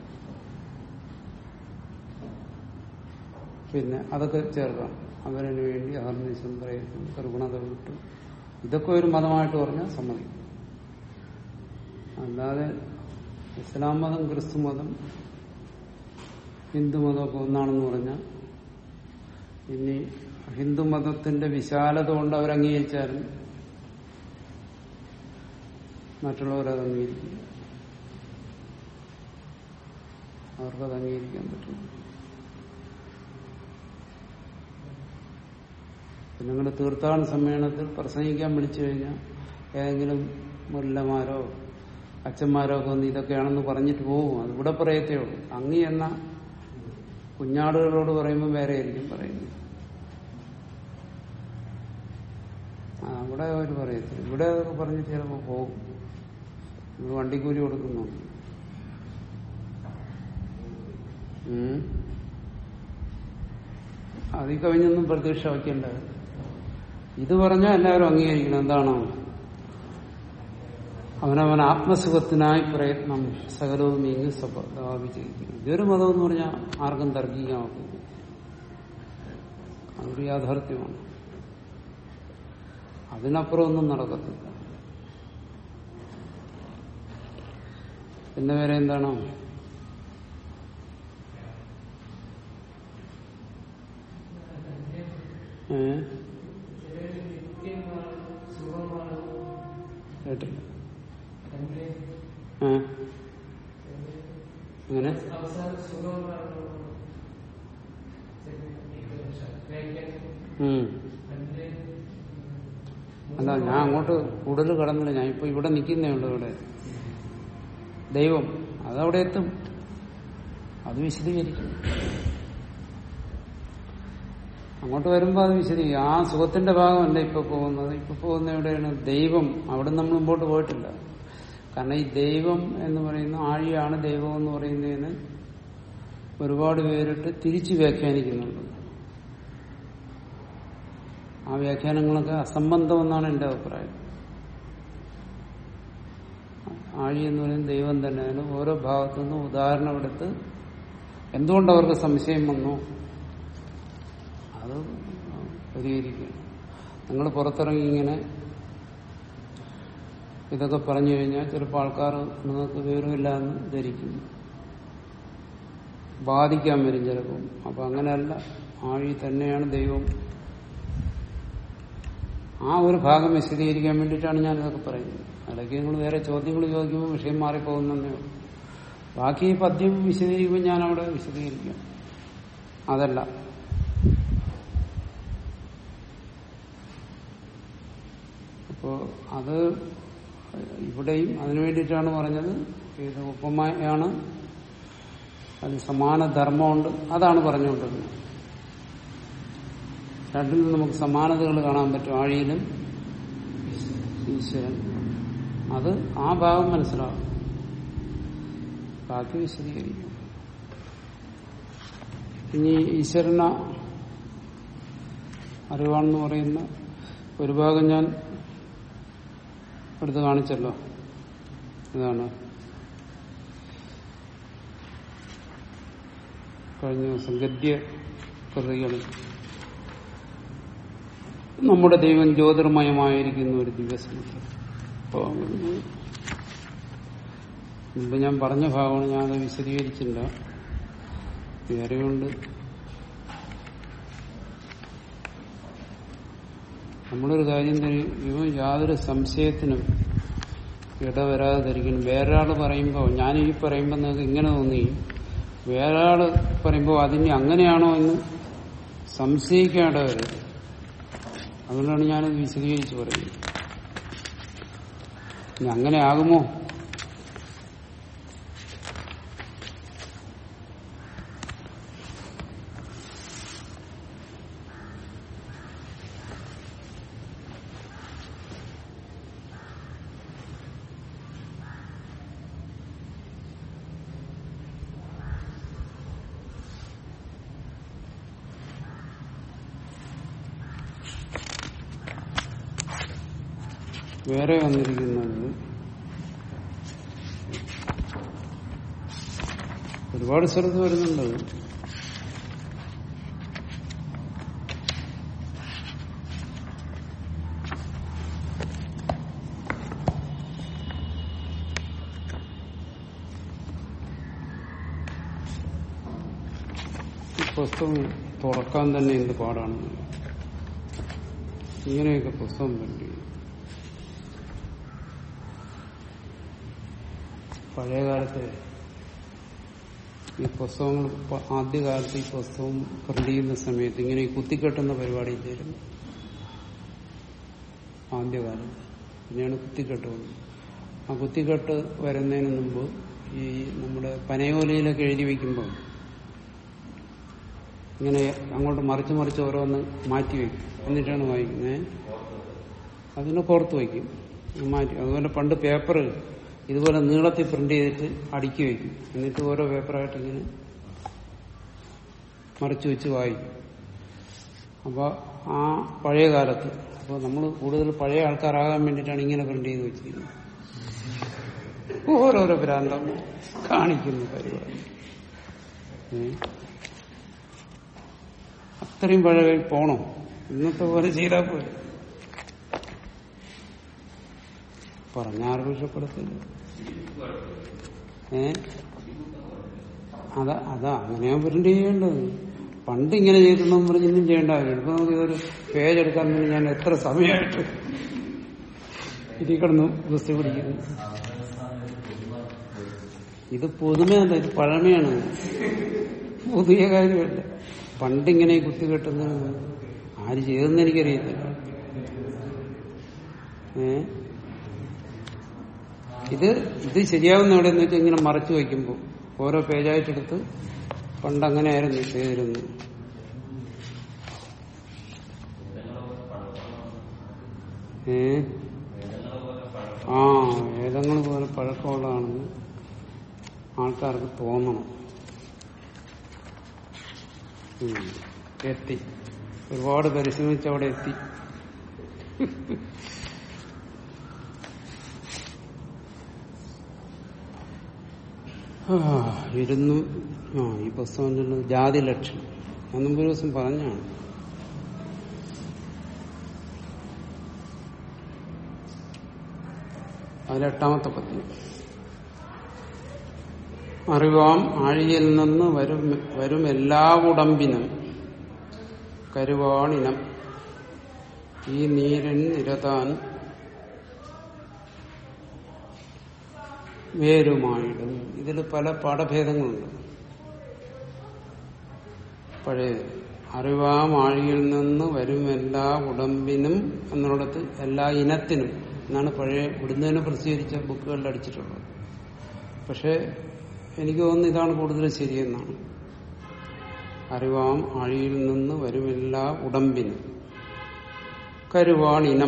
പിന്നെ അതൊക്കെ ചേർക്കാം അവരന് വേണ്ടി അഹർനിശം പ്രയത്നം കർഗുണത വിട്ടു ഇതൊക്കെ ഒരു മതമായിട്ട് പറഞ്ഞാൽ സമ്മതിക്കും അല്ലാതെ ഇസ്ലാം മതം ക്രിസ്തു മതം ഹിന്ദു മതമൊക്കെ ഒന്നാണെന്ന് പറഞ്ഞാൽ ഇനി ഹിന്ദു മതത്തിന്റെ വിശാലത കൊണ്ട് അവർ അംഗീകരിച്ചാലും മറ്റുള്ളവരത് അംഗീകരിക്കില്ല അവർക്കത് അംഗീകരിക്കാൻ പറ്റില്ല പിന്നെ നിങ്ങൾ തീർത്ഥാടന സമ്മേളനത്തിൽ പ്രസംഗിക്കാൻ വിളിച്ചു കഴിഞ്ഞാൽ ഏതെങ്കിലും മുല്ലമാരോ അച്ഛന്മാരോ ഒക്കെ വന്ന് ഇതൊക്കെയാണെന്ന് പറഞ്ഞിട്ട് പോകും അത് ഇവിടെ പറയത്തേ ഉള്ളൂ അങ്ങി എന്ന കുഞ്ഞാടുകളോട് പറയുമ്പോൾ വേറെ ആയിരിക്കും പറയുന്നത് ആ അവിടെ അവർ പറയത്തില്ല ഇവിടെ അതൊക്കെ പറഞ്ഞിട്ട് ചിലപ്പോൾ പോകും ഇത് വണ്ടിക്കൂലി കൊടുക്കുന്നുണ്ട് ഉം. അതിൽ കവിഞ്ഞൊന്നും പ്രതീക്ഷ വയ്ക്കേണ്ട ഇത് പറഞ്ഞാൽ എല്ലാവരും അംഗീകരിക്കണം എന്താണ് അവനവൻ ആത്മസുഖത്തിനായി പ്രയത്നം സകലവും നീങ്ങി വിജയിക്കുന്നു ഇതൊരു മതം എന്ന് പറഞ്ഞാൽ ആർക്കും തർക്കിക്കാൻ ഒക്കില്ല അതൊരു യാഥാർത്ഥ്യമാണ് അതിനപ്പുറം ഒന്നും നടക്കത്തില്ല പിന്നെ വേറെ എന്താണ് ഏ കേട്ടില്ല ഏ അങ്ങനെ ഉം. അല്ല ഞാൻ അങ്ങോട്ട് കൂടുതൽ കടന്നില്ല ഞാൻ ഇപ്പൊ ഇവിടെ നിൽക്കുന്നേ ഉള്ളൂ ഇവിടെ ദൈവം അതവിടെ എത്തും അത് വിശദീകരിക്കും അങ്ങോട്ട് വരുമ്പോ അത് വിശദീകരിക്കും ആ സുഖത്തിന്റെ ഭാഗമല്ല ഇപ്പൊ പോകുന്നത് ഇപ്പൊ പോകുന്ന എവിടെയാണ് ദൈവം അവിടെ നമ്മൾ മുമ്പോട്ട് പോയിട്ടില്ല കാരണം ഈ ദൈവം എന്ന് പറയുന്ന ആഴിയാണ് ദൈവം എന്ന് പറയുന്നതിന് ഒരുപാട് പേരിട്ട് തിരിച്ചു വ്യാഖ്യാനിക്കുന്നുണ്ട് ആ വ്യാഖ്യാനങ്ങളൊക്കെ അസംബന്ധമെന്നാണ് എന്റെ അഭിപ്രായം ആഴി എന്ന് പറയുന്നത് ദൈവം തന്നെ അതിന് ഓരോ ഭാഗത്തു നിന്നും ഉദാഹരണം എടുത്ത് എന്തുകൊണ്ട് അവർക്ക് സംശയം വന്നു അത് പരിഹരിക്കുക നിങ്ങൾ പുറത്തിറങ്ങി ഇങ്ങനെ ഇതൊക്കെ പറഞ്ഞു കഴിഞ്ഞാൽ ചിലപ്പോൾ ആൾക്കാർ നിങ്ങൾക്ക് വിവരമില്ല എന്ന് ധരിക്കും ബാധിക്കാൻ വരും ചിലപ്പം അപ്പൊ അങ്ങനെയല്ല ആഴി തന്നെയാണ് ദൈവം ആ ഒരു ഭാഗം വിശദീകരിക്കാൻ വേണ്ടിയിട്ടാണ് ഞാൻ ഇതൊക്കെ പറയുന്നത് ഇടയ്ക്ക് നിങ്ങൾ വേറെ ചോദ്യങ്ങൾ ചോദിക്കുമ്പോൾ വിഷയം മാറിപ്പോകുന്നേ ഉള്ളൂ ബാക്കി ഈ പദ്യം വിശദീകരിക്കുമ്പോൾ ഞാൻ അവിടെ വിശദീകരിക്കാം അതല്ല അപ്പോ അത് ഇവിടെയും അതിനു വേണ്ടിയിട്ടാണ് പറഞ്ഞത് ഇത് ഉപമയാണ് അത് സമാന ധർമ്മമുണ്ട് അതാണ് പറഞ്ഞുകൊണ്ടിരുന്നത് രണ്ടിലും നമുക്ക് സമാനതകൾ കാണാൻ പറ്റും ആഴിയിലും ഈശ്വരൻ അത് ആ ഭാഗം മനസ്സിലാവും ബാക്കി വിശദീകരിക്കും ഇനി ഈശ്വരന അറിവാണെന്ന് പറയുന്ന ഒരു ഭാഗം ഞാൻ എടുത്ത് കാണിച്ചല്ലോ ഇതാണ് കഴിഞ്ഞ ദിവസം ഗദ്യ കൃതികളിൽ നമ്മുടെ ദൈവം ജ്യോതിർമയമായിരിക്കുന്ന ഒരു ദിവസം അപ്പോ മുമ്പ് ഞാൻ പറഞ്ഞ ഭാഗമാണ് ഞാനത് വിശദീകരിച്ചില്ല വേറെയുണ്ട് നമ്മളൊരു കാര്യം ഇവ യാതൊരു സംശയത്തിനും ഇടവരാതെ ധരിക്കണം വേറൊരാൾ പറയുമ്പോൾ ഞാൻ ഈ പറയുമ്പോൾ നിങ്ങൾക്ക് ഇങ്ങനെ തോന്നി വേറൊരാൾ പറയുമ്പോൾ അതിന് അങ്ങനെയാണോ എന്ന് സംശയിക്കാൻ ഇടവരുത് അതുകൊണ്ടാണ് ഞാനത് വിശദീകരിച്ച് പറയുന്നത് ഇനി അങ്ങനെ ആകുമോ വേറെ വന്നിരിക്കുന്നത് ഒരുപാട് സ്ഥലത്ത് വരുന്നുണ്ട് ഈ പുസ്തകം തുറക്കാൻ തന്നെ എന്ത് പാടാണ് ഇങ്ങനെയൊക്കെ പുസ്തകം വേണ്ടി പഴയ കാലത്തെ ഈ പുസ്തകങ്ങൾ പ- ആദ്യകാലത്ത് ഈ പുസ്തകം പ്രിന്റ് ചെയ്യുന്ന സമയത്ത് ഇങ്ങനെ ഈ കുത്തിക്കെട്ടുന്ന പരിപാടി ഇല്ലായിരുന്നു ആദ്യകാലം പിന്നെയാണ് കുത്തിക്കെട്ട് വന്നത് ആ കുത്തിക്കെട്ട് വരുന്നതിന് മുമ്പ് ഈ നമ്മുടെ പനയോലയിലൊക്കെ എഴുതി വയ്ക്കുമ്പോൾ ഇങ്ങനെ അങ്ങോട്ട് മറിച്ച് മറിച്ച് ഓരോന്ന് മാറ്റി വയ്ക്കും എന്നിട്ടാണ് വായിക്കുന്നത് അതിനെ പുറത്ത് വയ്ക്കും മാറ്റി അതുപോലെ പണ്ട് പേപ്പർ ഇതുപോലെ നീളത്തിൽ പ്രിന്റ് ചെയ്തിട്ട് അടുക്കി വയ്ക്കും എന്നിട്ട് ഓരോ പേപ്പറായിട്ട് ഇങ്ങനെ മറിച്ച് വെച്ച് വായിക്കും അപ്പോൾ ആ പഴയ കാലത്ത് അപ്പോൾ നമ്മൾ കൂടുതൽ പഴയ ആൾക്കാരാകാൻ വേണ്ടിയിട്ടാണ് ഇങ്ങനെ പ്രിന്റ് ചെയ്ത് വെച്ചിരിക്കുന്നത് ഓരോരോ ഭ്രാന്തം കാണിക്കുന്നു പരിപാടി ഏ? അത്രയും പഴയ പോണോ ഇന്നത്തെ പോലെ ചെയ്താൽ പോലെ പറഞ്ഞ ആർഭിഷപ്പെടുത്തില്ല ഏ അതാ അതാ അങ്ങനെയാ പ്രിന്റ് ചെയ്യേണ്ടത് പണ്ട് ഇങ്ങനെ ചെയ്തിട്ടുണ്ടെന്ന് പറഞ്ഞ് ഇന്നും ചെയ്യേണ്ട കാര്യമില്ല ഇപ്പൊ നമുക്ക് ഇതൊരു പേജ് എടുക്കാൻ വേണ്ടി ഞാൻ എത്ര സമയമായിട്ട് ഇതിൽ കിടന്ന് ഗുസ്തി പിടിക്കുന്നു ഇത് പുതുമയല്ല ഇത് പഴമയാണ് പുതിയ കാര്യമല്ല പണ്ടിങ്ങനെ ഈ കുത്തി കെട്ടുന്നത് ആര് ചെയ്തെന്ന് എനിക്കറിയത്തില്ല ഏ ഇത് ഇത് ശരിയാവുന്ന എവിടെയെന്ന് വെച്ചാൽ ഇങ്ങനെ മറച്ചു വയ്ക്കുമ്പോൾ ഓരോ പേജായിട്ടെടുത്ത് പണ്ട് അങ്ങനെയായിരുന്നു ചെയ്തിരുന്നു ഏ ആ വേദങ്ങൾ പോലെ പഴക്കമുള്ളതാണെന്ന് ആൾക്കാർക്ക് തോന്നണം ഉം. എത്തി ഒരുപാട് പരിശ്രമിച്ച് അവിടെ എത്തി ആ, ഇരുന്നു ആ ഈ പുസ്തകം ചൊല്ലുന്നത് ജാതി ലക്ഷണം ഞാൻ മുമ്പ് ഒരു ദിവസം പറഞ്ഞാണ് അതിലെട്ടാമത്തെ പദ്യം അറിവാം ആഴിയിൽ നിന്ന് വരും വരും എല്ലാ ഉടമ്പിനും കരുവാണിനം ഈ നീരൻ നിരതാൻ വേരുമായിടും ഇതിൽ പല പാഠഭേദങ്ങളുണ്ട് പഴയത് അറിവാം ആഴിയിൽ നിന്ന് വരും എല്ലാ ഉടമ്പിനും എന്നുള്ളിടത്ത് എല്ലാ ഇനത്തിനും എന്നാണ് പഴയ ഇവിടുന്ന് പ്രസിദ്ധീകരിച്ച ബുക്കുകളിൽ അടിച്ചിട്ടുള്ളത് പക്ഷെ എനിക്ക് തോന്നുന്നു ഇതാണ് കൂടുതൽ ശരിയെന്നാണ് അറിവാം ആഴിയിൽ നിന്ന് വരും എല്ലാ ഉടമ്പിനും കരുവാണിനം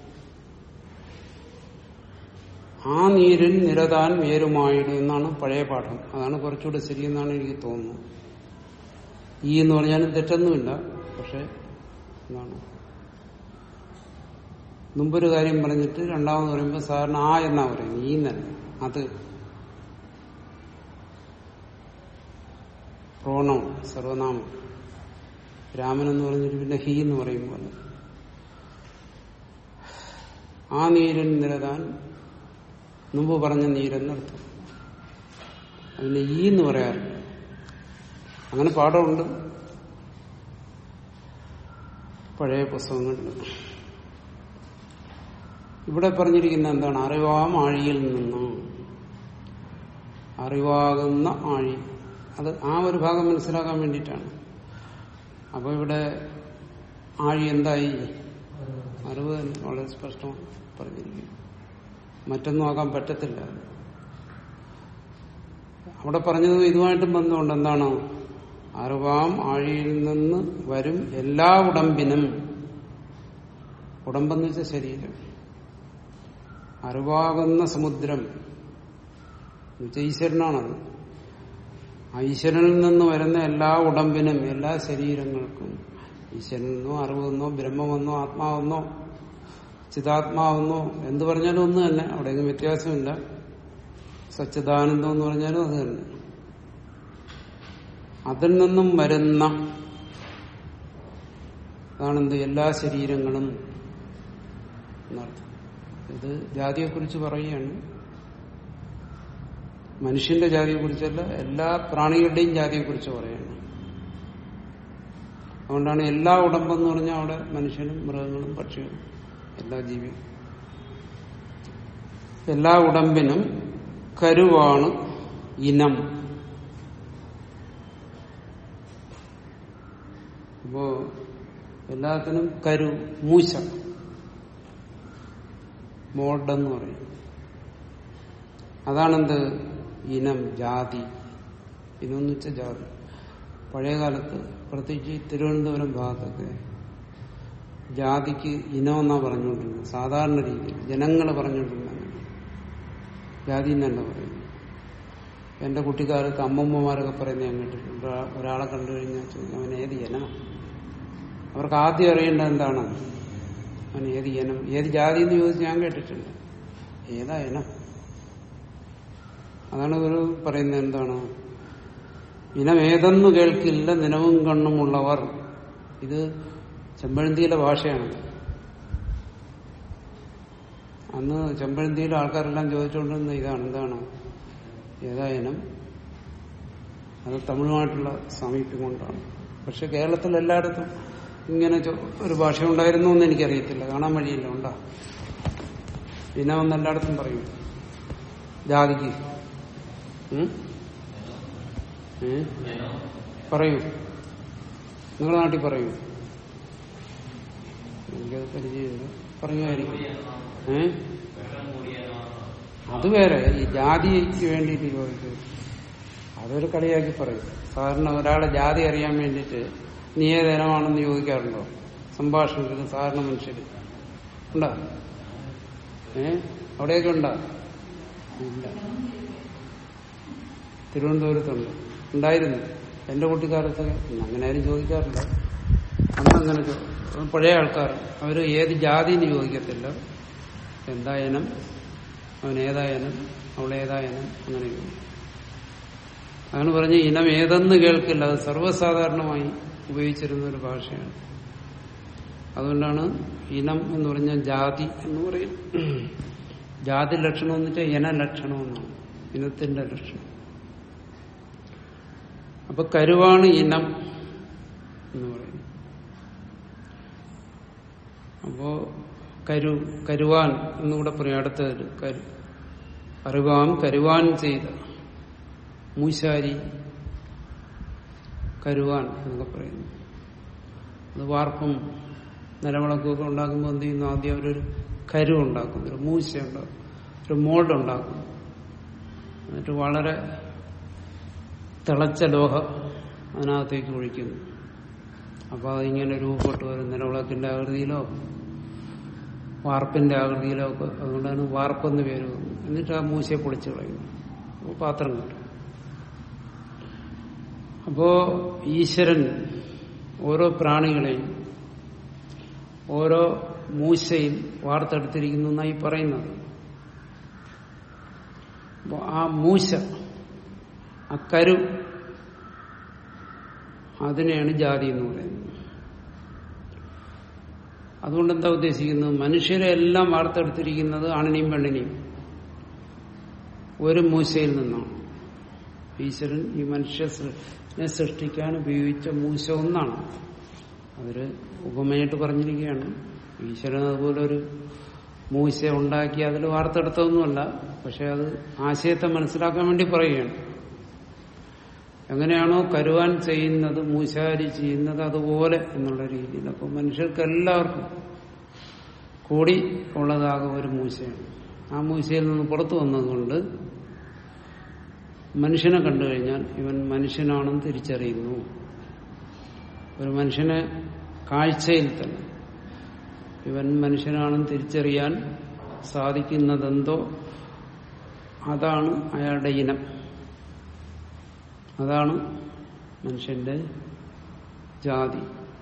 ആ നീരിൽ നിരതാൻ വേരുമായിടും എന്നാണ് പഴയ പാഠം അതാണ് കുറച്ചുകൂടെ ശരിയെന്നാണ് എനിക്ക് തോന്നുന്നത് ഈ എന്ന് പറഞ്ഞാലും തെറ്റൊന്നുമില്ല പക്ഷെ എന്താണ് മുമ്പൊരു കാര്യം പറഞ്ഞിട്ട് രണ്ടാമത് പറയുമ്പോൾ സാറിന് ആ എന്നാ പറയുന്നത് ഈ എന്നല്ല അത് പ്രോണം സർവനാമം രാമൻ എന്ന് പറഞ്ഞിട്ട് പിന്നെ ഹി എന്ന് പറയുമ്പോൾ ആ നീരിൽ നിരതാൻ മുമ്പ് പറഞ്ഞ നീരെന്നർത്ഥം അതിന് ഈ എന്ന് പറയാറില്ല അങ്ങനെ പാഠമുണ്ട് പഴയ പുസ്തകങ്ങളിൽ ഇവിടെ പറഞ്ഞിരിക്കുന്ന എന്താണ് അറിവാം ആഴിയിൽ നിന്ന് അറിവാകുന്ന ആഴി അത് ആ ഒരു ഭാഗം മനസ്സിലാക്കാൻ വേണ്ടിയിട്ടാണ് അപ്പൊ ഇവിടെ ആഴി എന്തായി അറിവ് തന്നെ വളരെ സ്പഷ്ടമായി പറഞ്ഞിരിക്കുന്നു മറ്റൊന്നും ആകാൻ പറ്റത്തില്ല അവിടെ പറഞ്ഞത് ഇതുമായിട്ടും ബന്ധമുണ്ട് എന്താണ് അറിവാം ആഴിയിൽ നിന്ന് വരും എല്ലാ ഉടമ്പിനും ഉടമ്പെന്ന് വെച്ചാൽ ശരീരം അറിവാകുന്ന സമുദ്രം എന്നുവെച്ചാൽ ഈശ്വരനാണത് ആ ഈശ്വരനിൽ നിന്ന് വരുന്ന എല്ലാ ഉടമ്പിനും എല്ലാ ശരീരങ്ങൾക്കും ഈശ്വരനെന്നോ അറിവെന്നോ ബ്രഹ്മമെന്നോ ആത്മാവെന്നോ ചിതാത്മാവെന്നോ എന്ത് പറഞ്ഞാലും ഒന്ന് തന്നെ അവിടെയൊന്നും വ്യത്യാസമില്ല സച്ചിദാനന്ദം എന്ന് പറഞ്ഞാലും അത് തന്നെ അതിൽ നിന്നും വരുന്ന അതാണെന്ത് എല്ലാ ശരീരങ്ങളും എന്നർത്ഥം ഇത് ജാതിയെക്കുറിച്ച് പറയുകയാണ് മനുഷ്യന്റെ ജാതിയെക്കുറിച്ചല്ല എല്ലാ പ്രാണികളുടെയും ജാതിയെക്കുറിച്ച് പറയുകയാണ് അതുകൊണ്ടാണ് എല്ലാ ഉടമ്പെന്ന് പറഞ്ഞാൽ അവിടെ മനുഷ്യനും മൃഗങ്ങളും പക്ഷികളും എല്ലാ ജീവിയും എല്ലാ ഉടമ്പിനും കരുവാണ് ഇനം അപ്പോ എല്ലാത്തിനും കരു മൂശ മോൾഡെന്ന് പറയും അതാണെന്ത് ഇനം ജാതി ഇനം എന്ന് വെച്ച ജാതി പഴയകാലത്ത് പ്രത്യേകിച്ച് ഈ തിരുവനന്തപുരം ഭാഗത്തൊക്കെ ജാതിക്ക് ഇനമെന്നാ പറഞ്ഞുകൊണ്ടിരുന്നത് സാധാരണ രീതിയിൽ ജനങ്ങൾ പറഞ്ഞുകൊണ്ടിരുന്നത് ജാതി എന്നല്ല പറയുന്നത് എന്റെ കുട്ടിക്കാലത്ത് അമ്മമ്മമാരൊക്കെ പറയുന്നത് ഞാൻ കേട്ടിട്ടുണ്ട് ഒരാ- ഒരാളെ കണ്ടു കഴിഞ്ഞാൽ ചോദിക്കും അവൻ ഏത് ഇനമാണ് അവർക്ക് ആദ്യം അറിയേണ്ടത് എന്താണ് അവൻ ഏത് ഇനം ഏത് ജാതി എന്ന് ചോദിച്ച് ഞാൻ കേട്ടിട്ടുണ്ട് ഏതാ ഇനം അതാണ് ഒരു പറയുന്നത് എന്താണ് ഇനം ഏതെന്നു കേൾക്കില്ല നിലവും കണ്ണുമുള്ളവർ ഇത് ചെമ്പഴന്തിയിലെ ഭാഷയാണ് അന്ന് ചെമ്പഴന്തിയിലെ ആൾക്കാരെല്ലാം ചോദിച്ചുകൊണ്ടിരുന്ന ഇതാണ് എന്താണ് ഏതാ ഇനം അത് തമിഴുമായിട്ടുള്ള സാമീപ്യം കൊണ്ടാണ് പക്ഷെ കേരളത്തിൽ എല്ലായിടത്തും ഇങ്ങനെ ചോ- ഒരു ഭാഷ ഉണ്ടായിരുന്നു എന്ന് എനിക്കറിയത്തില്ല കാണാൻ വഴിയില്ല ഉണ്ടാ ഇനമെന്ന് എല്ലായിടത്തും പറയും ജാതിക്ക് ഉം? ഏ? പറയൂ നിങ്ങളുടെ നാട്ടിൽ പറയൂ എനിക്കത് പരിചയമില്ല പറയുമായിരിക്കും ഏ അത് വേറെ ഈ ജാതിക്ക് വേണ്ടിയിട്ട് ചോദിക്കും അതൊരു കളിയാക്കി പറയും സാധാരണ ഒരാളെ ജാതി അറിയാൻ വേണ്ടിയിട്ട് നീ ഏത് ഇനമാണെന്ന് ചോദിക്കാറുണ്ടോ സംഭാഷണത്തിൽ സാധാരണ മനുഷ്യർ ഉണ്ടോ ഏ അവിടെയൊക്കെ ഉണ്ടോ ഇല്ല തിരുവനന്തപുരത്തുണ്ട് ഉണ്ടായിരുന്നു എന്റെ കുട്ടിക്കാലത്ത് അങ്ങനെ ആരും ചോദിക്കാറില്ല അന്നങ്ങനെ ചോ- പഴയ ആൾക്കാർ അവര് ഏത് ജാതി എന്ന് ചോദിക്കത്തില്ല എന്താ ഇനം അവൻ ഏതാ ഇനം അവൾ ഏതാ ഇനം അങ്ങനെ ചോദിക്കും അങ്ങനെ പറഞ്ഞ് ഇനം ഏതെന്ന് കേൾക്കില്ല അത് സർവ്വസാധാരണമായി ഉപയോഗിച്ചിരുന്ന ഒരു ഭാഷയാണ് അതുകൊണ്ടാണ് ഇനം എന്ന് പറഞ്ഞാൽ ജാതി എന്ന് പറയും ജാതി ലക്ഷണം എന്ന് വെച്ചാൽ ഇന ലക്ഷണം എന്നാണ് ഇനത്തിന്റെ ലക്ഷണം അപ്പൊ കരുവാണ് ഇനം എന്ന് പറയും അപ്പോ കരു കരുവാൻ എന്നുകൂടെ പറയും അടുത്തതിൽ കരു അറിവാം കരുവാൻ ചെയ്ത മൂശാരി കരുവാൻ എന്നൊക്കെ പറയുന്നു അത് വാർപ്പും നിലവിളക്കൊക്കെ ഉണ്ടാക്കുമ്പോൾ എന്ത് ചെയ്യുന്നു ആദ്യം അവരൊരു കരു ഉണ്ടാക്കും ഒരു മൂശ ഉണ്ടാക്കും ഒരു മോൾഡ് ഉണ്ടാക്കും എന്നിട്ട് വളരെ തിളച്ച ലോഹ അതിനകത്തേക്ക് ഒഴിക്കുന്നു അപ്പോൾ അതിങ്ങനെ രൂപപ്പെട്ട് വരും നിലവിളക്കിന്റെ ആകൃതിയിലോ വാർപ്പിന്റെ ആകൃതിയിലോ ഒക്കെ അതുകൊണ്ടാണ് വാർപ്പെന്ന് പേര് വന്നത് എന്നിട്ട് ആ മൂശയെ പൊളിച്ചു കളയുന്നു അപ്പോൾ പാത്രം കിട്ടും അപ്പോ ഈശ്വരൻ ഓരോ പ്രാണികളെയും ഓരോ മൂശയിൽ വാർത്തെടുത്തിരിക്കുന്നു എന്നായി പറയുന്നത് അപ്പോ ആ മൂശ ആ കരു അതിനെയാണ് ജാതി എന്ന് പറയുന്നത് അതുകൊണ്ട് എന്താ ഉദ്ദേശിക്കുന്നത് മനുഷ്യരെ എല്ലാം വാർത്തെടുത്തിരിക്കുന്നത് ആണിനെയും പെണ്ണിനെയും ഒരു മൂശയിൽ നിന്നാണ് ഈശ്വരൻ ഈ മനുഷ്യനെ സൃഷ്ടിക്കാൻ ഉപയോഗിച്ച മൂശ ഒന്നാണ് അതൊരു ഉപമയായിട്ട് പറഞ്ഞിരിക്കുകയാണ് ഈശ്വരൻ അതുപോലെ ഒരു മൂശ ഉണ്ടാക്കി അതിൽ വാർത്തെടുത്തതൊന്നുമല്ല പക്ഷെ അത് ആശയത്തെ മനസ്സിലാക്കാൻ വേണ്ടി പറയുകയാണ് എങ്ങനെയാണോ കരുവാൻ ചെയ്യുന്നത് മൂശാരി ചെയ്യുന്നത് അതുപോലെ എന്നുള്ള രീതിയിൽ അപ്പോൾ മനുഷ്യർക്ക് എല്ലാവർക്കും കൂടി ഉള്ളതാകും ഒരു മൂശയാണ് ആ മൂശയിൽ നിന്ന് പുറത്തു വന്നതുകൊണ്ട് മനുഷ്യനെ കണ്ടു കഴിഞ്ഞാൽ ഇവൻ മനുഷ്യനാണെന്ന് തിരിച്ചറിയുന്നു ഒരു മനുഷ്യനെ കാഴ്ചയിൽ തന്നെ ഇവൻ മനുഷ്യനാണെന്ന് തിരിച്ചറിയാൻ സാധിക്കുന്നതെന്തോ അതാണ് അയാളുടെ ഇനം അതാണ് മനുഷ്യന്റെ ജാതി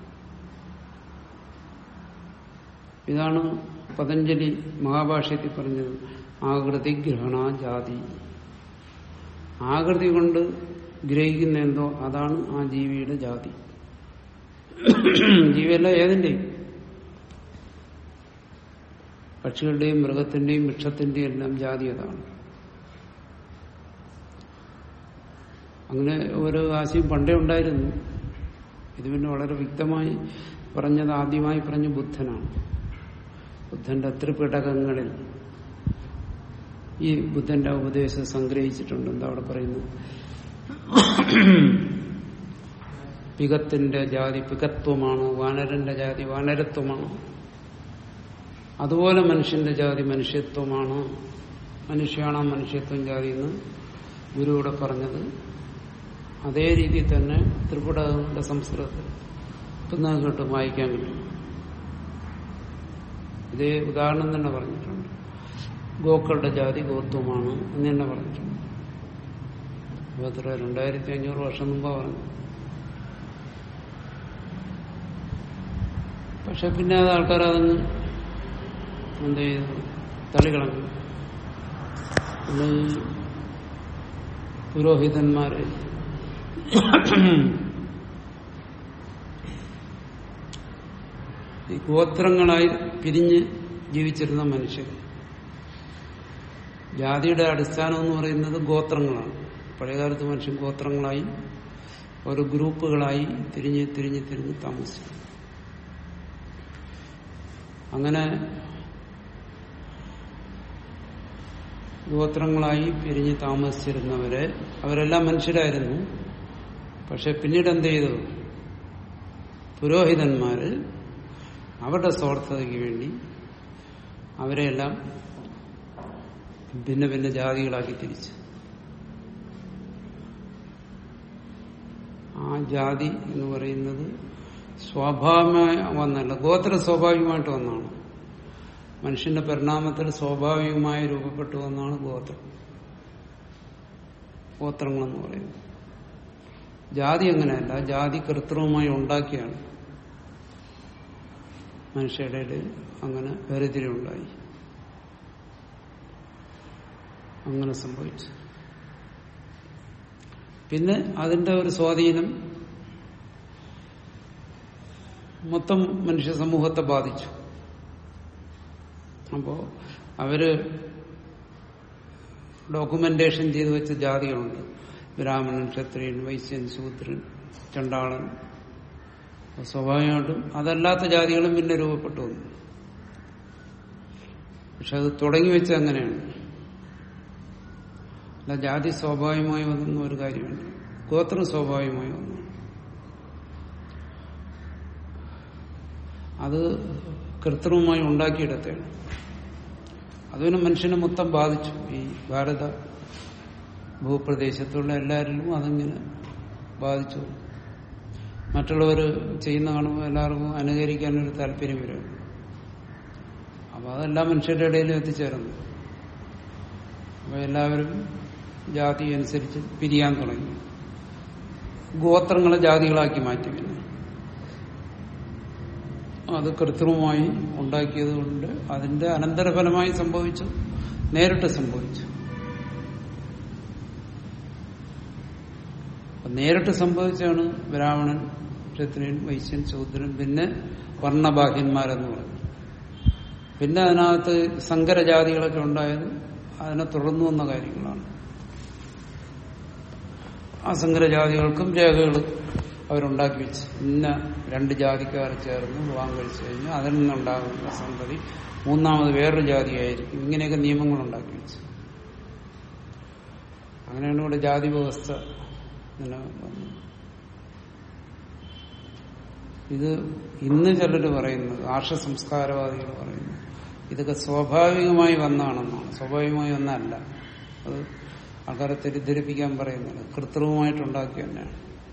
ഇതാണ് പതഞ്ജലി മഹാഭാഷ്യത്തിൽ പറഞ്ഞത് ആകൃതി ഗ്രഹണ ജാതി ആകൃതി കൊണ്ട് ഗ്രഹിക്കുന്ന എന്തോ അതാണ് ആ ജീവിയുടെ ജാതി ജീവിയല്ല ഏതിന്റെയും പക്ഷികളുടെയും മൃഗത്തിന്റെയും വൃക്ഷത്തിന്റെയും എല്ലാം ജാതി അതാണ് അങ്ങനെ ഒരു ആശയം പണ്ടേ ഉണ്ടായിരുന്നു ഇത് പിന്നെ വളരെ വ്യക്തമായി പറഞ്ഞത് ആദ്യമായി പറഞ്ഞ ബുദ്ധനാണ് ബുദ്ധന്റെ ത്രിപിടകങ്ങളിൽ ഈ ബുദ്ധന്റെ ഉപദേശം സംഗ്രഹിച്ചിട്ടുണ്ട് എന്താ അവിടെ പറയുന്നത് പികത്തിന്റെ ജാതി പികത്വമാണ് വാനരന്റെ ജാതി വാനരത്വമാണ് അതുപോലെ മനുഷ്യന്റെ ജാതി മനുഷ്യത്വമാണ് മനുഷ്യാണ് മനുഷ്യത്വം ജാതി എന്ന് ഗുരു ഇവിടെ പറഞ്ഞത് അതേ രീതിയിൽ തന്നെ ത്രിപുടകളുടെ സംസ്കൃതത്തിൽ പുസ്തകം കിട്ടും വായിക്കാൻ കിട്ടും ഇതേ ഉദാഹരണം തന്നെ പറഞ്ഞിട്ടുണ്ട് ഗോക്കളുടെ ജാതി ഗോത്വമാണ് എന്ന് തന്നെ പറഞ്ഞിട്ടുണ്ട് അപ്പൊ എത്ര രണ്ടായിരത്തി അഞ്ഞൂറ് വർഷം മുമ്പ് പറഞ്ഞു പക്ഷെ പിന്നെ അത് ആൾക്കാർ അതൊന്ന് എന്ത് ചെയ്തു തള്ളിക്കളഞ്ഞു പിന്നെ ഈ പുരോഹിതന്മാര് ഈ ഗോത്രങ്ങളായി പിരിഞ്ഞ് ജീവിച്ചിരുന്ന മനുഷ്യർ ജാതിയുടെ അടിസ്ഥാനം എന്ന് പറയുന്നത് ഗോത്രങ്ങളാണ് പഴയകാലത്ത് മനുഷ്യൻ ഗോത്രങ്ങളായി ഓരോ ഗ്രൂപ്പുകളായി തിരിഞ്ഞ് തിരിഞ്ഞ് തിരിഞ്ഞ് താമസിച്ചു അങ്ങനെ ഗോത്രങ്ങളായി പിരിഞ്ഞ് താമസിച്ചിരുന്നവരെ അവരെല്ലാം മനുഷ്യരായിരുന്നു പക്ഷെ പിന്നീട് എന്ത് ചെയ്തു പുരോഹിതന്മാര് അവരുടെ സ്വാർത്ഥതയ്ക്ക് വേണ്ടി അവരെയെല്ലാം ഭിന്ന ഭിന്ന ജാതികളാക്കി തിരിച്ചു ആ ജാതി എന്ന് പറയുന്നത് സ്വാഭാവികമായി വന്നല്ല ഗോത്ര സ്വാഭാവികമായിട്ട് വന്നതാണ് മനുഷ്യന്റെ പരിണാമത്തിൽ സ്വാഭാവികമായി രൂപപ്പെട്ടു വന്നാണ് ഗോത്രം ഗോത്രങ്ങളെന്ന് പറയുന്നത് ജാതി അങ്ങനെയല്ല ജാതി കൃത്രിമമായി ഉണ്ടാക്കിയാണ് മനുഷ്യരുടെ ഇടയിൽ അങ്ങനെ വേർതിരിവുണ്ടായി അങ്ങനെ സംഭവിച്ചു പിന്നെ അതിന്റെ ഒരു സ്വാധീനം മൊത്തം മനുഷ്യ സമൂഹത്തെ ബാധിച്ചു അപ്പോ അവര് ഡോക്യുമെന്റേഷൻ ചെയ്തു വെച്ച ജാതികളുണ്ട് ബ്രാഹ്മണൻ ക്ഷത്രിയൻ വൈശ്യൻ ശൂദ്രൻ ചണ്ടാളൻ സ്വാഭാവികമായിട്ടും അതല്ലാത്ത ജാതികളും പിന്നെ രൂപപ്പെട്ടു വന്നു പക്ഷെ അത് തുടങ്ങി വെച്ച അങ്ങനെയാണ് അല്ല ജാതി സ്വാഭാവികമായി വന്ന ഒരു കാര്യമുണ്ട് ഗോത്രം സ്വാഭാവികമായി വന്നു അത് കൃത്രിമമായി ഉണ്ടാക്കിയെടുത്തതാണ് അതിന് മനുഷ്യനെ മൊത്തം ബാധിച്ചു ഈ ഭാരത ഭൂപ്രദേശത്തുള്ള എല്ലാവരിലും അതിങ്ങനെ ബാധിച്ചു മറ്റുള്ളവർ ചെയ്യുന്ന കാണുമ്പോൾ എല്ലാവർക്കും അനുകരിക്കാനൊരു താല്പര്യം വരും അപ്പൊ അതെല്ലാം മനുഷ്യരുടെ ഇടയിലും എത്തിച്ചേർന്നു അപ്പൊ എല്ലാവരും ജാതി അനുസരിച്ച് പിരിയാൻ തുടങ്ങി ഗോത്രങ്ങളെ ജാതികളാക്കി മാറ്റി പിന്നെ അത് കൃത്രിമമായി ഉണ്ടാക്കിയത് കൊണ്ട് അതിന്റെ അനന്തരഫലമായി സംഭവിച്ചു നേരിട്ട് സംഭവിച്ചു അപ്പൊ നേരിട്ട് സംഭവിച്ചാണ് ബ്രാഹ്മണൻ ക്ഷത്രിയൻ വൈശ്യൻ ശൂദ്രൻ പിന്നെ വർണ്ണബാഹ്യന്മാരെന്ന് പറഞ്ഞു പിന്നെ അതിനകത്ത് സങ്കരജാതികളൊക്കെ ഉണ്ടായത് അതിനെ തുടർന്നു വന്ന കാര്യങ്ങളാണ് ആ സങ്കരജാതികൾക്കും രേഖകൾ അവരുണ്ടാക്കി വെച്ച് ഇന്ന രണ്ട് ജാതിക്കാർ ചേർന്ന് വിവാഹം കഴിച്ചു കഴിഞ്ഞാൽ അതിൽ നിന്നുണ്ടാകുന്ന സന്തതി മൂന്നാമത് വേറൊരു ജാതിയായിരിക്കും ഇങ്ങനെയൊക്കെ നിയമങ്ങൾ ഉണ്ടാക്കി വെച്ചു അങ്ങനെയാണ് ഇവിടെ ജാതി വ്യവസ്ഥ നിലനിൽക്കുന്നത് ഇത് ഇന്ന് ചിലർ പറയുന്നത് ആർഷ സംസ്കാരവാദികൾ പറയുന്നു ഇതൊക്കെ സ്വാഭാവികമായി വന്നതാണെന്നാണ് സ്വാഭാവികമായി വന്നതല്ല അത് ആൾക്കാരെ തെറ്റിദ്ധരിപ്പിക്കാൻ പറയുന്നത് കൃത്രിമമായിട്ടുണ്ടാക്കി തന്നെയാണ്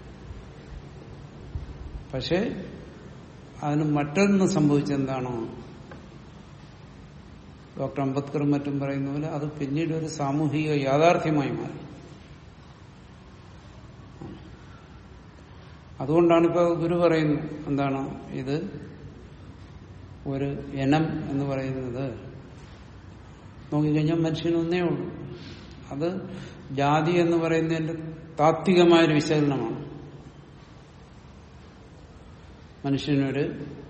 പക്ഷെ അതിന് മറ്റൊന്ന് സംഭവിച്ചെന്താണോ ഡോക്ടർ അംബേദ്കറും മറ്റും പറയുന്ന പോലെ അത് പിന്നീട് ഒരു സാമൂഹിക യാഥാർത്ഥ്യമായി മാറി അതുകൊണ്ടാണ് ഇപ്പൊ ഗുരു പറയുന്നത് എന്താണ് ഇത് ഒരു ഇനം എന്ന് പറയുന്നത് നോക്കിക്കഴിഞ്ഞാൽ മനുഷ്യനൊന്നേ ഉള്ളൂ അത് ജാതി എന്ന് പറയുന്നതിന്റെ താത്വികമായൊരു വിശകലനമാണ് മനുഷ്യനൊരു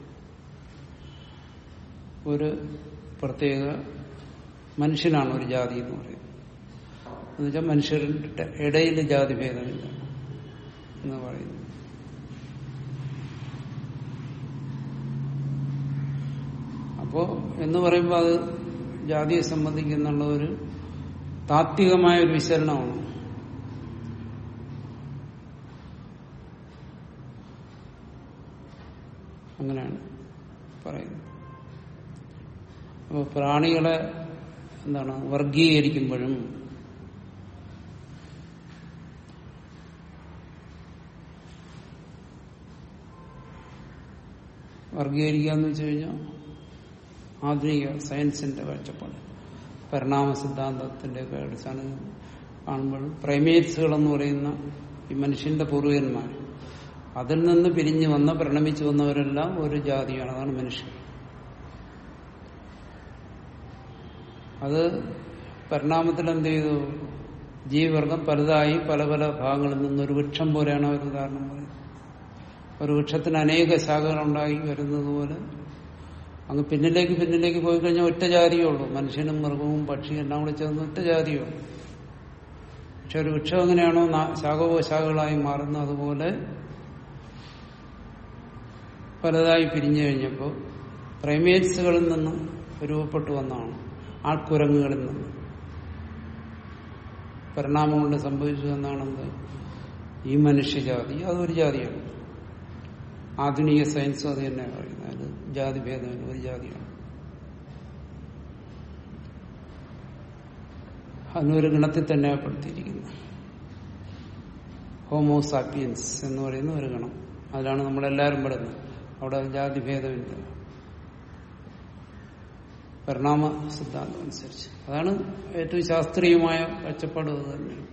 ഒരു പ്രത്യേക മനുഷ്യനാണ് ഒരു ജാതി എന്ന് പറയുന്നത് എന്നുവെച്ചാൽ മനുഷ്യരുടെ ഇടയിൽ ജാതി ഭേദമില്ല എന്ന് പറയുന്നു അപ്പോ എന്ന് പറയുമ്പോൾ അത് ജാതിയെ സംബന്ധിക്കുന്നുള്ള ഒരു താത്വികമായ ഒരു വിശകലനമാണ് അങ്ങനെയാണ് പറയുന്നത് അപ്പോൾ പ്രാണികളെ എന്താണ് വർഗീകരിക്കുമ്പോഴും വർഗീകരിക്കുക എന്ന് വെച്ച് കഴിഞ്ഞാൽ ആധുനിക സയൻസിന്റെ കാഴ്ചപ്പാട് പരിണാമ സിദ്ധാന്തത്തിന്റെ ഒക്കെ അടിസ്ഥാനം കാണുമ്പോൾ പ്രൈമേറ്റ്സുകൾ എന്ന് പറയുന്ന ഈ മനുഷ്യന്റെ പൂർവികന്മാർ അതിൽ നിന്ന് പിരിഞ്ഞു വന്ന പരിണമിച്ചു വന്നവരെല്ലാം ഒരു ജാതിയാണ് അതാണ് മനുഷ്യൻ അത് പരിണാമത്തിൽ എന്ത് ചെയ്തു ജീവിവർഗം പലതായി പല പല ഭാഗങ്ങളിൽ നിന്ന് ഒരു വൃക്ഷം പോലെയാണ് ഒരു ഉദാഹരണം പറയുന്നത് ഒരു വൃക്ഷത്തിന് അനേക ശാഖകളുണ്ടായി വരുന്നത് പോലെ അങ്ങ് പിന്നിലേക്ക് പിന്നിലേക്ക് പോയി കഴിഞ്ഞാൽ ഒറ്റ ജാതിയേ ഉള്ളൂ മനുഷ്യനും മൃഗവും പക്ഷിയും എല്ലാം കൂടി ചേർന്ന് ഒറ്റ ജാതിയേ ഉള്ളൂ പക്ഷെ ഒരു വൃക്ഷം എങ്ങനെയാണോ നാ- ശാഖോപശാഖകളായി മാറുന്നത് അതുപോലെ പലതായി പിരിഞ്ഞു കഴിഞ്ഞപ്പോൾ പ്രൈമേറ്റ്സുകളിൽ നിന്ന് രൂപപ്പെട്ടു വന്നതാണ് ആൾക്കുരങ്ങുകളിൽ നിന്ന് പരിണാമം കൊണ്ട് സംഭവിച്ചു എന്നാണെന്ത് ഈ മനുഷ്യജാതി അതൊരു ജാതിയാണ് ആധുനിക സയൻസും അത് തന്നെ പറയുന്നത് അത് ജാതി ഭേദമില്ല ഒരു ജാതിയാണ് അതിനൊരു ഗണത്തിൽ തന്നെ പെടുത്തിയിരിക്കുന്നു ഹോമോസാപ്പിയൻസ് എന്ന് പറയുന്ന ഒരു ഗണം അതിലാണ് നമ്മളെല്ലാവരും പെടുന്നത് അവിടെ ജാതി ഭേദമില്ല പരിണാമ സിദ്ധാന്തം അനുസരിച്ച് അതാണ് ഏറ്റവും ശാസ്ത്രീയമായ കാഴ്ചപ്പാട് അത് തന്നെയാണ്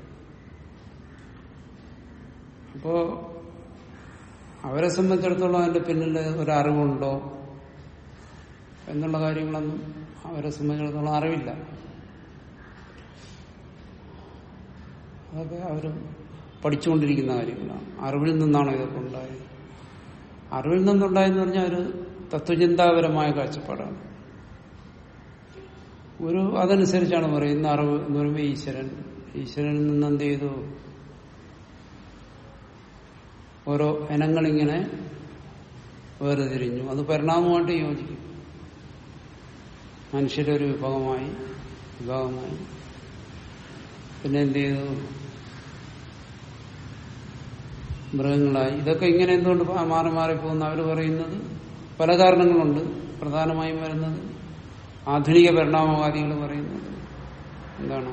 അപ്പോ അവരെ സംബന്ധിച്ചിടത്തോളം അതിന്റെ പിന്നിൽ ഒരു അറിവുണ്ടോ എന്നുള്ള കാര്യങ്ങളൊന്നും അവരെ സംബന്ധിച്ചിടത്തോളം അറിവില്ല അതൊക്കെ അവർ പഠിച്ചുകൊണ്ടിരിക്കുന്ന കാര്യങ്ങളാണ് അറിവിൽ നിന്നാണ് ഇതൊക്കെ ഉണ്ടായത് അറിവിൽ നിന്നുണ്ടായെന്ന് പറഞ്ഞാൽ ഒരു തത്വചിന്താപരമായ കാഴ്ചപ്പാടാണ് ഒരു അതനുസരിച്ചാണ് പറയുന്ന അറിവ് എന്ന് പറയുമ്പോൾ ഈശ്വരൻ ഈശ്വരനിൽ നിന്ന് എന്ത് ചെയ്തു ഓരോ ഇനങ്ങളിങ്ങനെ വേർതിരിഞ്ഞു അത് പരിണാമമായിട്ട് യോജിക്കും മനുഷ്യരുടെ ഒരു വിഭാഗമായി വിഭാഗമായി പിന്നെ എന്ത് ചെയ്തു മൃഗങ്ങളായി ഇതൊക്കെ ഇങ്ങനെ എന്തുകൊണ്ട് പ- മാറി മാറി പോകുന്ന അവർ പറയുന്നത് പല കാരണങ്ങളുണ്ട് പ്രധാനമായും വരുന്നത് ആധുനിക പരിണാമവാദികൾ പറയുന്നത് എന്താണ്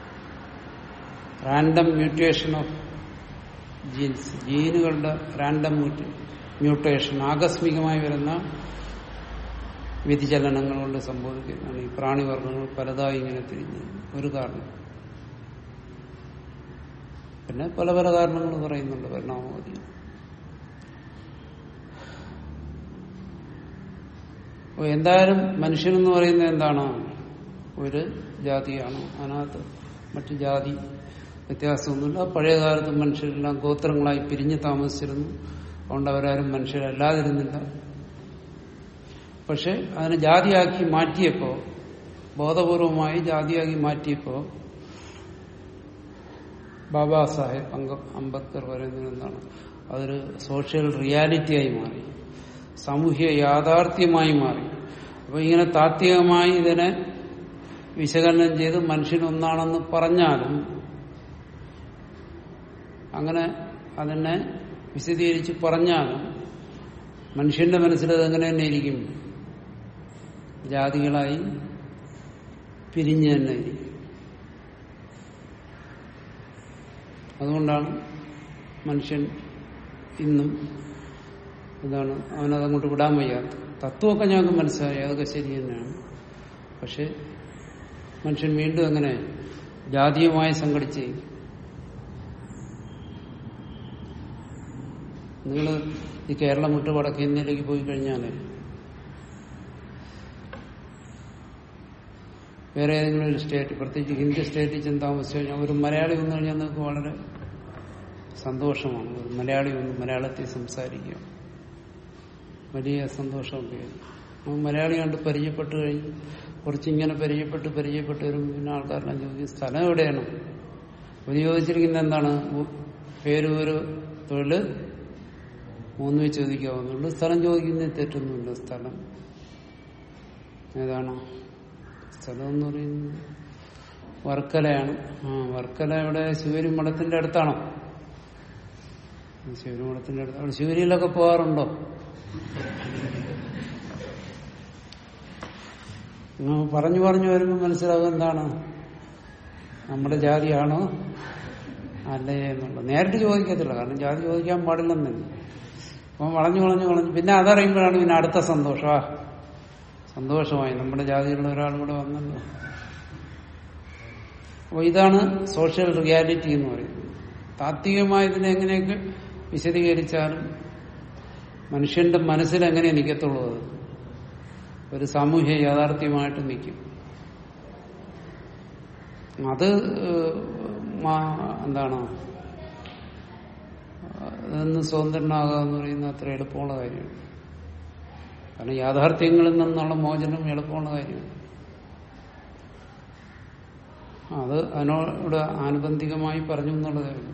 റാൻഡം മ്യൂട്ടേഷൻ ഓഫ് ജീൻസ് ജീനുകളുടെ റാൻഡം മ്യൂട്ടേഷൻ ആകസ്മികമായി വരുന്ന വ്യതിചലനങ്ങൾ കൊണ്ട് സംഭവിക്കുന്നതാണ് ഈ പ്രാണിവർഗങ്ങൾ പലതായി ഇങ്ങനെ തിരിഞ്ഞ് ഒരു കാരണം പിന്നെ പല പല കാരണങ്ങൾ പറയുന്നുണ്ട് പരിണാമവാദി അപ്പൊ എന്തായാലും മനുഷ്യനെന്ന് പറയുന്നത് എന്താണ് ഒരു ജാതിയാണ് അതിനകത്ത് മറ്റു ജാതി വ്യത്യാസമൊന്നുമില്ല പഴയ കാലത്ത് മനുഷ്യരെല്ലാം ഗോത്രങ്ങളായി പിരിഞ്ഞ് താമസിച്ചിരുന്നു അതുകൊണ്ട് അവരാരും മനുഷ്യരല്ലാതിരുന്നില്ല പക്ഷെ അതിനെ ജാതിയാക്കി മാറ്റിയപ്പോ ബോധപൂർവമായി ജാതിയാക്കി മാറ്റിയപ്പോ ബാബാ സാഹേബ് അംഗ അംബേദ്കർ പറയുന്നത് എന്താണ് അതൊരു സോഷ്യൽ റിയാലിറ്റിയായി മാറി സാമൂഹ്യ യാഥാർത്ഥ്യമായി മാറി അപ്പൊ ഇങ്ങനെ താത്വികമായി ഇതിനെ വിശകലനം ചെയ്ത് മനുഷ്യനൊന്നാണെന്ന് പറഞ്ഞാലും അങ്ങനെ അതിനെ വിശദീകരിച്ച് പറഞ്ഞാലും മനുഷ്യന്റെ മനസ്സിൽ അതെങ്ങനെ തന്നെ ഇരിക്കും ജാതികളായി പിരിഞ്ഞു തന്നെ ഇരിക്കും അതുകൊണ്ടാണ് മനുഷ്യൻ ഇന്നും എന്താണ് അവനതങ്ങോട്ട് വിടാൻ വയ്യാത്ത തത്വമൊക്കെ ഞങ്ങൾക്ക് മനസ്സിലായി അതൊക്കെ ശരി തന്നെയാണ് പക്ഷെ മനുഷ്യൻ വീണ്ടും എങ്ങനെ ജാതീയമായി സംഘടിച്ച് നിങ്ങൾ ഈ കേരളം വിട്ട് വടക്കേ ഇന്ത്യയിലേക്ക് പോയി കഴിഞ്ഞാൽ വേറെ ഏതെങ്കിലും ഒരു സ്റ്റേറ്റ് പ്രത്യേകിച്ച് ഹിന്ദി സ്റ്റേറ്റിൽ ചെന്ന് താമസിച്ചു കഴിഞ്ഞാൽ ഒരു മലയാളി വന്നു കഴിഞ്ഞാൽ നിങ്ങൾക്ക് വളരെ സന്തോഷമാണ് ഒരു മലയാളി വന്ന് മലയാളത്തിൽ സംസാരിക്കുക വലിയ സന്തോഷമൊക്കെ നമുക്ക് മലയാളി കണ്ട് പരിചയപ്പെട്ട് കഴിഞ്ഞ് കുറച്ചിങ്ങനെ പരിചയപ്പെട്ട് പരിചയപ്പെട്ട് വരുമ്പോൾ പിന്നെ ആൾക്കാരെല്ലാം ചോദിക്കും സ്ഥലം എവിടെയാണ് ഒരു ചോദിച്ചിരിക്കുന്നത് എന്താണ് ഉ- പേര് ഒരു തൊഴില് മൂന്ന് വെച്ച് ചോദിക്കാവുന്നുള്ളൂ സ്ഥലം ചോദിക്കുന്നതിൽ തെറ്റൊന്നുമില്ല സ്ഥലം ഏതാണ് സ്ഥലം എന്ന് പറയുന്നത് വർക്കലയാണ് ആ വർക്കല ഇവിടെ ശിവരി മഠത്തിന്റെ അടുത്താണോ ശിവരി മഠത്തിന്റെ അടുത്ത് അവിടെ ശിവരിയിലൊക്കെ പോകാറുണ്ടോ ഉം, പറഞ്ഞു പറഞ്ഞു വരുമ്പോൾ മനസ്സിലാവും എന്താണ് നമ്മുടെ ജാതിയാണോ അല്ലേ എന്നുള്ളത് നേരിട്ട് ചോദിക്കത്തില്ല കാരണം ജാതി ചോദിക്കാൻ പാടില്ലെന്ന് അപ്പം വളഞ്ഞു വളഞ്ഞു വളഞ്ഞു പിന്നെ അതറിയുമ്പോഴാണ് പിന്നെ അടുത്ത സന്തോഷം ആ സന്തോഷമായി നമ്മുടെ ജാതിയിലുള്ള ഒരാൾ കൂടെ വന്നല്ലോ അപ്പോൾ ഇതാണ് സോഷ്യൽ റിയാലിറ്റി എന്ന് പറയുന്നത് താത്വികമായി ഇതിനെ എങ്ങനെയൊക്കെ വിശദീകരിച്ചാലും മനുഷ്യന്റെ മനസ്സിൽ എങ്ങനെ നിൽക്കത്തുള്ളൂ അത് ഒരു സാമൂഹ്യ യാഥാർത്ഥ്യമായിട്ട് നിൽക്കും അത് ഏഹ്, മാ- എന്താണ് അതൊന്ന് സ്വതന്ത്രനാകുക എന്ന് പറയുന്നത് അത്ര എളുപ്പമുള്ള കാര്യമാണ് കാരണം യാഥാർത്ഥ്യങ്ങളിൽ നിന്നുള്ള മോചനം എളുപ്പമുള്ള കാര്യമാണ് അത് അതിനോട് ആനുബന്ധികമായി പറഞ്ഞു എന്നുള്ളതേ ഉള്ളൂ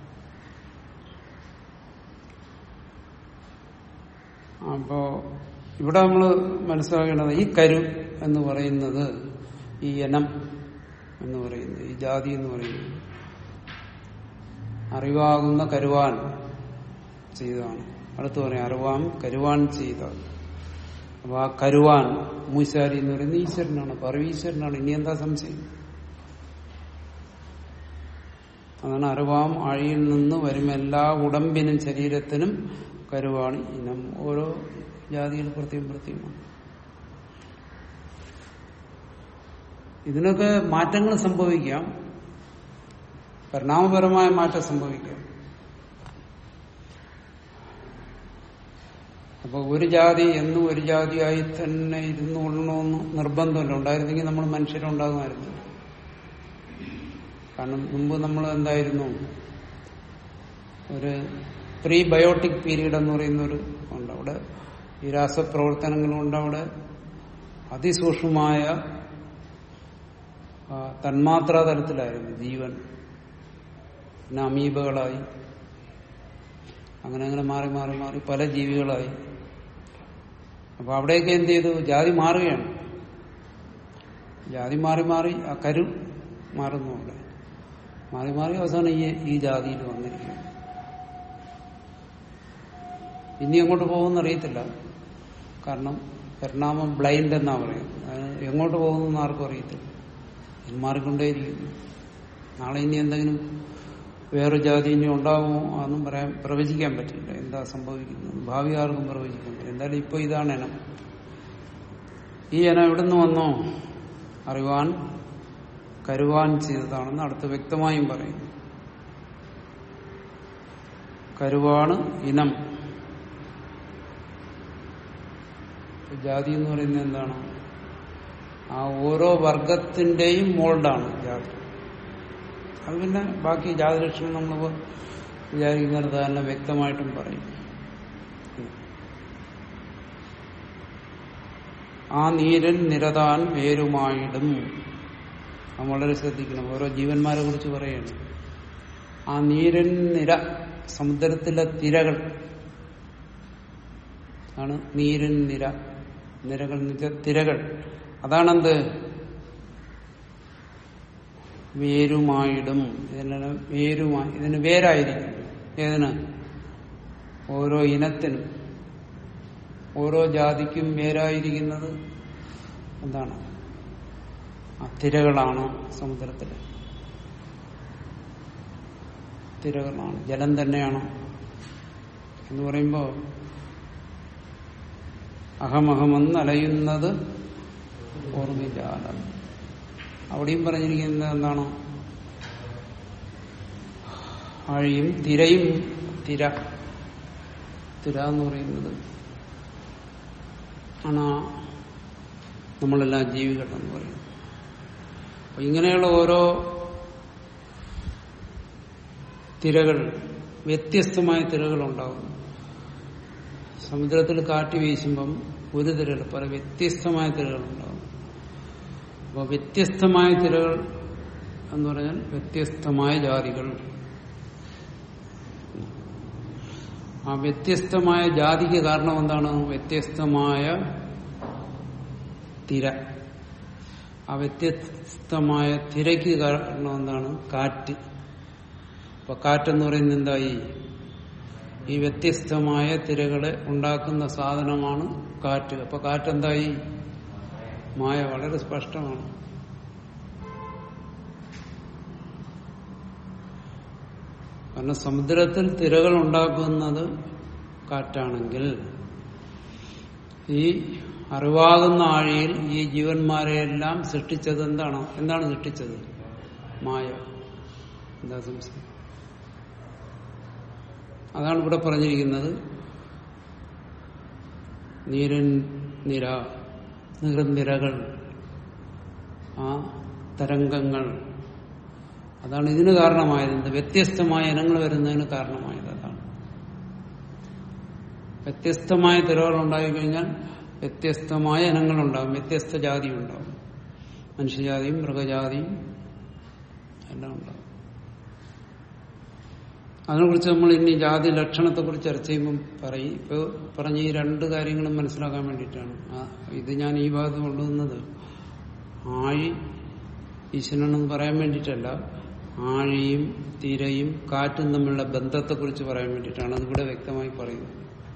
അപ്പോ ഇവിടെ നമ്മൾ മനസ്സിലാക്കേണ്ടത് ഈ കരു എന്ന് പറയുന്നത് ഈ ഇനം എന്ന് പറയുന്നത് ഈ ജാതി എന്ന് പറയുന്നത് അറിവാകുന്ന കരുവാൻ ചെയ്തതാണ് അടുത്ത് പറയാം അറിവാൻ കരുവാൻ ചെയ്ത അപ്പൊ ആ കരുവാൻ മൂശാരി എന്ന് പറയുന്നത് ഈശ്വരനാണ് അപ്പൊ അറിവ് ഈശ്വരനാണ് ഇനി എന്താ സംശയം അതാണ് അറിവാം ആഴിയിൽ നിന്ന് വരും എല്ലാ ഉടമ്പിനും ശരീരത്തിനും കരുവാണ് ഇനം ഓരോ ജാതിയിൽ പ്രത്യേകം പ്രത്യേകമാണ് ഇതിനൊക്കെ മാറ്റങ്ങൾ സംഭവിക്കാം പരിണാമപരമായ മാറ്റം സംഭവിക്കാം അപ്പൊ ഒരു ജാതി എന്നും ഒരു ജാതിയായി തന്നെ ഇരുന്നു കൊള്ളണമെന്ന് നിർബന്ധമില്ല ഉണ്ടായിരുന്നെങ്കിൽ നമ്മൾ മനുഷ്യരുണ്ടാകുമായിരുന്നു കാരണം മുമ്പ് നമ്മൾ എന്തായിരുന്നു ഒരു പ്രീ ബയോട്ടിക് പീരീഡ് എന്ന് പറയുന്ന ഒരു ഉണ്ട് അവിടെ ഈ രാസപ്രവർത്തനങ്ങളുണ്ട് അവിടെ അതിസൂക്ഷ്മമായ ആ, തന്മാത്രാ തലത്തിലായിരുന്നു ജീവൻ പിന്നെ അമീബകളായി അങ്ങനെ അങ്ങനെ മാറി മാറി മാറി പല ജീവികളായി അപ്പൊ അവിടെയൊക്കെ എന്ത് ചെയ്തു ജാതി മാറുകയാണ് ജാതി മാറി മാറി ആ കരു മാറുന്നു അവിടെ മാറി മാറി അവസാനം ഈ ഈ ജാതിയിൽ വന്നിരിക്കുകയാണ് ഇനി എങ്ങോട്ട് പോകുമെന്ന് അറിയത്തില്ല കാരണം പരിണാമം ബ്ലൈൻഡ് എന്നാ പറയുന്നത് അത് എങ്ങോട്ട് പോകുന്നു ആർക്കും അറിയത്തില്ല ഇത് മാറിക്കൊണ്ടേയിരിക്കുന്നു നാളെ ഇനി എന്തെങ്കിലും വേറെ ജാതി ഇനി ഉണ്ടാകുമോ അതൊന്നും പറയാൻ പ്രവചിക്കാൻ പറ്റില്ല എന്താ സംഭവിക്കുന്നത് ഭാവി ആർക്കും പ്രവചിക്കാൻ പറ്റില്ല എന്തായാലും ഇപ്പൊ ഇതാണ് ഇനം ഈ ഇനം എവിടുന്ന് വന്നോ അറിവാൻ കരുവാൻ ചെയ്തതാണെന്ന് അടുത്ത് വ്യക്തമായും പറയുന്നു കരുവാണ് ഇനം ഇപ്പൊ ജാതി എന്ന് പറയുന്നത് എന്താണ് ആ ഓരോ വർഗത്തിന്റെയും മോൾഡാണ് ജാതി അത് പിന്നെ ബാക്കി ജാതി ലക്ഷണം നമ്മൾ വിചാരിക്കുന്നിടത്ത് തന്നെ വ്യക്തമായിട്ടും പറയും ആ നീരൻ നിരതാൻ വേരുമായിടും അത് വളരെ ശ്രദ്ധിക്കണം ഓരോ ജീവന്മാരെ കുറിച്ച് പറയുകയാണ് ആ നീരൻ നിര സമുദ്രത്തിലെ തിരകൾ ആണ് നീരൻ നിര നിരകൾ എന്ന് വെച്ചാൽ തിരകൾ അതാണെന്ത് വേരുമായിടും ഇതിന് വേരുമായി ഇതിന് വേരായിരിക്കും ഏതിന് ഓരോ ഇനത്തിനും ഓരോ ജാതിക്കും വേരായിരിക്കുന്നത് എന്താണ് ആ തിരകളാണ് സമുദ്രത്തിൽ തിരകളാണ് ജലം തന്നെയാണ് എന്ന് പറയുമ്പോൾ അഹമഹമെന്ന് അലയുന്നത് ഓർമ്മിജാലം അവിടെയും പറഞ്ഞിരിക്കുന്നത് എന്താണ് ആഴിയും തിരയും തിര തിര എന്ന് പറയുന്നത് ആണ് ആ നമ്മളെല്ലാം ജീവികളെന്ന് പറയുന്നത് അപ്പൊ ഇങ്ങനെയുള്ള ഓരോ തിരകൾ വ്യത്യസ്തമായ തിരകൾ ഉണ്ടാകുന്നു സമുദ്രത്തിൽ കാറ്റ് വീശുമ്പം ഒരു തിരകൾ പല വ്യത്യസ്തമായ തിരകൾ ഉണ്ടാകും അപ്പോൾ വ്യത്യസ്തമായ തിരകൾ എന്ന് പറഞ്ഞാൽ വ്യത്യസ്തമായ ജാതികൾ ആ വ്യത്യസ്തമായ ജാതിക്ക് കാരണം എന്താണ് വ്യത്യസ്തമായ തിര ആ വ്യത്യസ്തമായ തിരക്ക് കാരണം എന്താണ് കാറ്റ് അപ്പൊ കാറ്റെന്ന് പറയുന്നത് എന്തായി ഈ വ്യത്യസ്തമായ തിരകളെ ഉണ്ടാക്കുന്ന സാധനമാണ് കാറ്റ് അപ്പൊ കാറ്റെന്തായി മായ വളരെ സ്പഷ്ടമാണ് കാരണം സമുദ്രത്തിൽ തിരകൾ ഉണ്ടാക്കുന്നത് കാറ്റാണെങ്കിൽ ഈ അറിവാകുന്ന ആഴിയിൽ ഈ ജീവന്മാരെയെല്ലാം സൃഷ്ടിച്ചത് എന്താണ് എന്താണ് സൃഷ്ടിച്ചത് മായ എന്താ സംശയം അതാണ് ഇവിടെ പറഞ്ഞിരിക്കുന്നത് നീരൻ നിര നീർനിരകൾ ആ തരംഗങ്ങൾ അതാണ് ഇതിന് കാരണമായത് എന്ത് വ്യത്യസ്തമായ ഇനങ്ങൾ വരുന്നതിന് കാരണമായത് അതാണ് വ്യത്യസ്തമായ തിരകൾ ഉണ്ടായിക്കഴിഞ്ഞാൽ വ്യത്യസ്തമായ ഇനങ്ങളുണ്ടാകും വ്യത്യസ്ത ജാതി ഉണ്ടാകും മനുഷ്യജാതിയും മൃഗജാതിയും എല്ലാം ഉണ്ടാകും അതിനെക്കുറിച്ച് നമ്മൾ ഇനി ജാതി ലക്ഷണത്തെക്കുറിച്ച് ചർച്ച ചെയ്യുമ്പോൾ പറയും ഇപ്പോൾ പറഞ്ഞ ഈ രണ്ട് കാര്യങ്ങളും മനസ്സിലാക്കാൻ വേണ്ടിയിട്ടാണ് ആ, ഇത് ഞാൻ ഈ ഭാഗത്ത് കൊണ്ടുവന്നത് ആഴി ഈശ്വരനെന്ന് പറയാൻ വേണ്ടിയിട്ടല്ല ആഴിയും തിരയും കാറ്റും തമ്മിലുള്ള ബന്ധത്തെക്കുറിച്ച് പറയാൻ വേണ്ടിയിട്ടാണ് അതിവിടെ വ്യക്തമായി പറയുന്നത്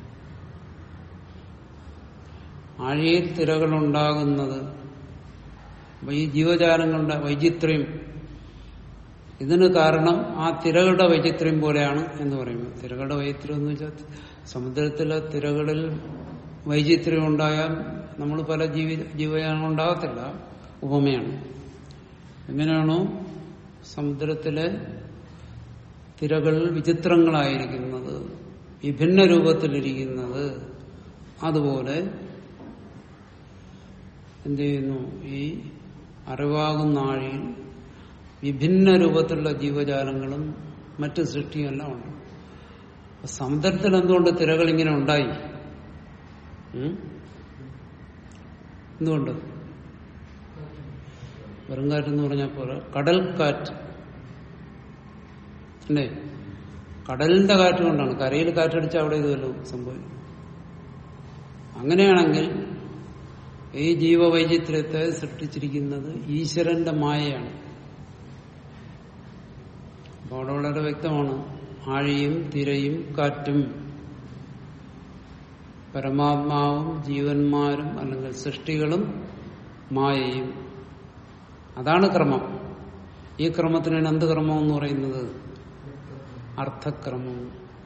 ആഴിയിൽ തിരകളുണ്ടാകുന്നത് അപ്പൊ ഈ ജീവജാലങ്ങളുടെ വൈചിത്ര്യം ഇതിന് കാരണം ആ തിരകളുടെ വൈചിത്ര്യം പോലെയാണ് എന്ന് പറയുന്നത് തിരകളുടെ വൈചിത്ര്യം എന്ന് വെച്ചാൽ സമുദ്രത്തിലെ തിരകളിൽ വൈചിത്ര്യം ഉണ്ടായാൽ നമ്മൾ പല ജീവി ജീവജാലങ്ങൾ ഉണ്ടാകത്തില്ല ഉപമയാണ് എങ്ങനെയാണോ സമുദ്രത്തിലെ തിരകൾ വിചിത്രങ്ങളായിരിക്കുന്നത് വിഭിന്ന രൂപത്തിലിരിക്കുന്നത് അതുപോലെ എന്ത് ചെയ്യുന്നു ഈ അറിവാകുന്ന ആഴിയിൽ വിഭിന്ന രൂപത്തിലുള്ള ജീവജാലങ്ങളും മറ്റു സൃഷ്ടിയെല്ലാം ഉണ്ട് അപ്പൊ സമുദ്രത്തിൽ എന്തുകൊണ്ട് തിരകൾ ഇങ്ങനെ ഉണ്ടായി ഉം? എന്തുകൊണ്ട് വെറും കാറ്റെന്ന് പറഞ്ഞാൽ പോലെ കടൽ കാറ്റ് അല്ലേ കടലിന്റെ കാറ്റ് കൊണ്ടാണ് കരയിൽ കാറ്റടിച്ചാൽ അവിടെ ഇത് വല്ലതും സംഭവിക്കും അങ്ങനെയാണെങ്കിൽ ഈ ജീവവൈചിത്ര്യത്തെ സൃഷ്ടിച്ചിരിക്കുന്നത് ഈശ്വരന്റെ മായയാണ് അപ്പൊ അവിടെ വളരെ വ്യക്തമാണ് ആഴിയും തിരയും കാറ്റും പരമാത്മാവും ജീവന്മാരും അല്ലെങ്കിൽ സൃഷ്ടികളും മായയും അതാണ് ക്രമം ഈ ക്രമത്തിനാണ് എന്ത് ക്രമം എന്ന് പറയുന്നത് അർത്ഥക്രമം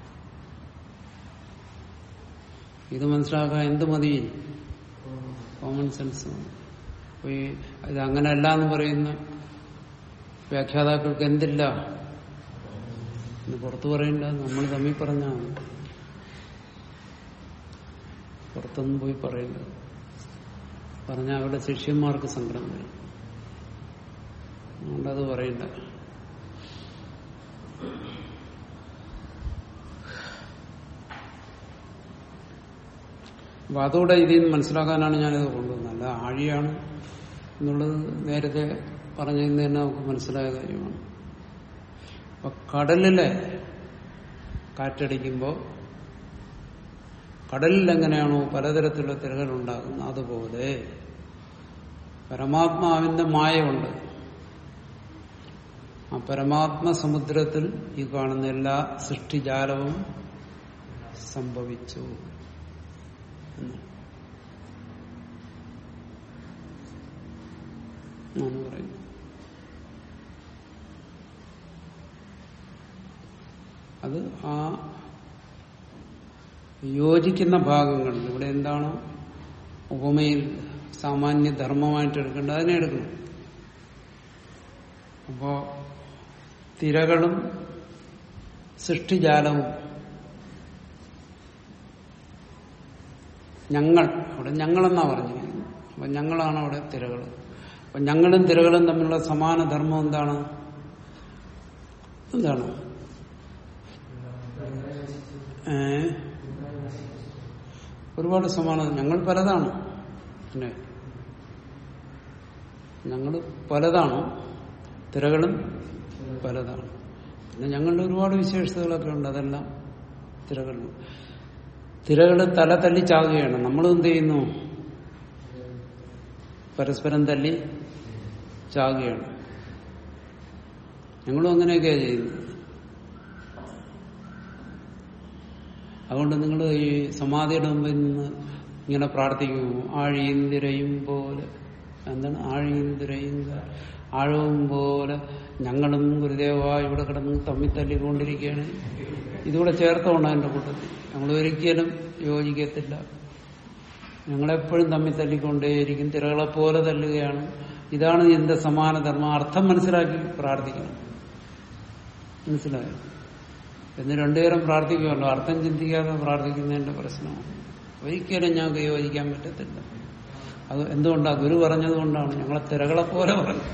ഇത് മനസ്സിലാക്കാൻ എന്ത് മതി കോമൺ സെൻസ് അപ്പൊ ഈ ഇത് അങ്ങനെയല്ല എന്ന് പറയുന്ന വ്യാഖ്യാതാക്കൾക്ക് എന്തില്ല ഇത് പുറത്തു പറയണ്ട നമ്മൾ തമ്മിൽ പറഞ്ഞാണ് പുറത്തൊന്നും പോയി പറയണ്ട പറഞ്ഞാൽ അവരുടെ ശിഷ്യന്മാർക്ക് സങ്കടം വരും അതുകൊണ്ടത് പറയണ്ട അപ്പൊ അതുകൂടെ ഇതിൽ നിന്ന് മനസ്സിലാക്കാനാണ് ഞാനിത് കൊണ്ടുവന്നത് അല്ല ആഴിയാണ് എന്നുള്ളത് നേരത്തെ പറഞ്ഞതിൽ തന്നെ നമുക്ക് മനസ്സിലായ കാര്യമാണ് അപ്പൊ കടലിലെ കാറ്റടിക്കുമ്പോൾ കടലിൽ എങ്ങനെയാണോ പലതരത്തിലുള്ള തിരകൾ ഉണ്ടാകുന്നത് അതുപോലെ പരമാത്മാവിന്റെ മായമുണ്ട് ആ പരമാത്മ സമുദ്രത്തിൽ ഈ കാണുന്ന എല്ലാ സൃഷ്ടിജാലവും സംഭവിച്ചു എന്ന് ആണ് പറയുന്നത് അത് ആ യോജിക്കുന്ന ഭാഗങ്ങളിൽ ഇവിടെ എന്താണ് ഉപമയിൽ സാമാന്യ ധർമ്മമായിട്ട് എടുക്കേണ്ടത് അതിനെ എടുക്കണം അപ്പോ തിരകളും സൃഷ്ടിജാലവും ഞങ്ങൾ അവിടെ ഞങ്ങളെന്നാ പറഞ്ഞിരിക്കുന്നത് അപ്പൊ ഞങ്ങളാണ് അവിടെ തിരകൾ അപ്പൊ ഞങ്ങളും തിരകളും തമ്മിലുള്ള സമാന ധർമ്മം എന്താണ് എന്താണ് ഏ ഒരുപാട് സമാനത ഞങ്ങൾ പലതാണ് അല്ലേ ഞങ്ങൾ പലതാണ് തിരകളും പലതാണ് പിന്നെ ഞങ്ങളുടെ ഒരുപാട് വിശേഷതകളൊക്കെ ഉണ്ട് അതെല്ലാം തിരകളിൽ തിരകൾ തല തല്ലി ചാകുകയാണ് നമ്മൾ എന്ത് ചെയ്യുന്നു പരസ്പരം തല്ലി ചാകുകയാണ് ഞങ്ങളും അങ്ങനെയൊക്കെയാണ് ചെയ്യുന്നത് അതുകൊണ്ട് നിങ്ങൾ ഈ സമാധിയുടെ മുമ്പിൽ നിന്ന് ഇങ്ങനെ പ്രാർത്ഥിക്കുമോ ആഴിയും തിരയും പോലെ എന്താണ് ആഴിയും തിരയും ക- ആഴവും പോലെ ഞങ്ങളും ഗുരുദേവ ഇവിടെ കിടന്ന് തമ്മിൽ തല്ലിക്കൊണ്ടിരിക്കുകയാണ് ഇതുകൂടെ ചേർത്തോണം എന്റെ കൂട്ടത്തിൽ ഞങ്ങൾ ഒരിക്കലും യോജിക്കത്തില്ല ഞങ്ങളെപ്പോഴും തമ്മിൽ തല്ലിക്കൊണ്ടേയിരിക്കും തിരകളെ പോലെ തല്ലുകയാണ് ഇതാണ് എന്റെ സമാന ധർമ്മം അർത്ഥം മനസ്സിലാക്കി പ്രാർത്ഥിക്കണം മനസ്സിലായോ എന്ന് രണ്ടുപേരും പ്രാർത്ഥിക്കുമല്ലോ അർത്ഥം ചിന്തിക്കാതെ പ്രാർത്ഥിക്കുന്നതിന്റെ പ്രശ്നമാണ് ഒരിക്കലും ഞങ്ങൾക്ക് യോജിക്കാൻ പറ്റത്തില്ല അത് എന്തുകൊണ്ടാ ഗുരു പറഞ്ഞത് കൊണ്ടാണ് ഞങ്ങളെ തിരകളെ പോലെ പറഞ്ഞു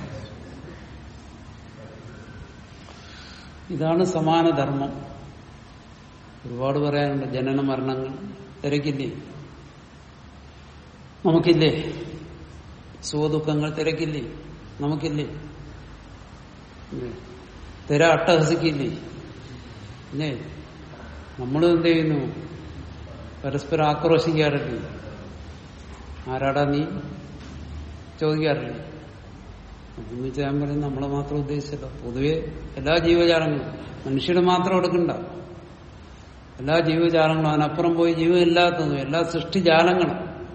ഇതാണ് സമാനധർമ്മം ഒരുപാട് പറയാനുണ്ട് ജനന മരണങ്ങൾ തിരക്കില്ലേ നമുക്കില്ലേ സുഖദുഃഖങ്ങൾ തിരക്കില്ലേ നമുക്കില്ലേ ഇല്ലേ? തിര അട്ടഹസിക്കില്ലേ ഇല്ലേ നമ്മൾ എന്ത് ചെയ്യുന്നു പരസ്പരം ആക്രോശിക്കാറില്ലേ ആരാടാ നീ ചോദിക്കാറില്ലേ എന്ന് വെച്ചാൽ ഞാൻ പറയും നമ്മളെ മാത്രം ഉദ്ദേശിച്ചല്ല പൊതുവെ എല്ലാ ജീവജാലങ്ങളും മനുഷ്യരെ മാത്രം എടുക്കണ്ട എല്ലാ ജീവജാലങ്ങളും അതിനപ്പുറം പോയി ജീവൻ ഇല്ലാത്തതും എല്ലാ സൃഷ്ടിജാലങ്ങളും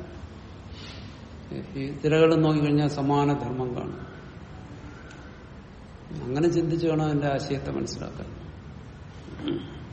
ഈ തിരകളും നോക്കിക്കഴിഞ്ഞാൽ സമാന ധർമ്മം കാണും അങ്ങനെ ചിന്തിച്ചു വേണം അതിന്റെ ആശയത്തെ മനസ്സിലാക്കാൻ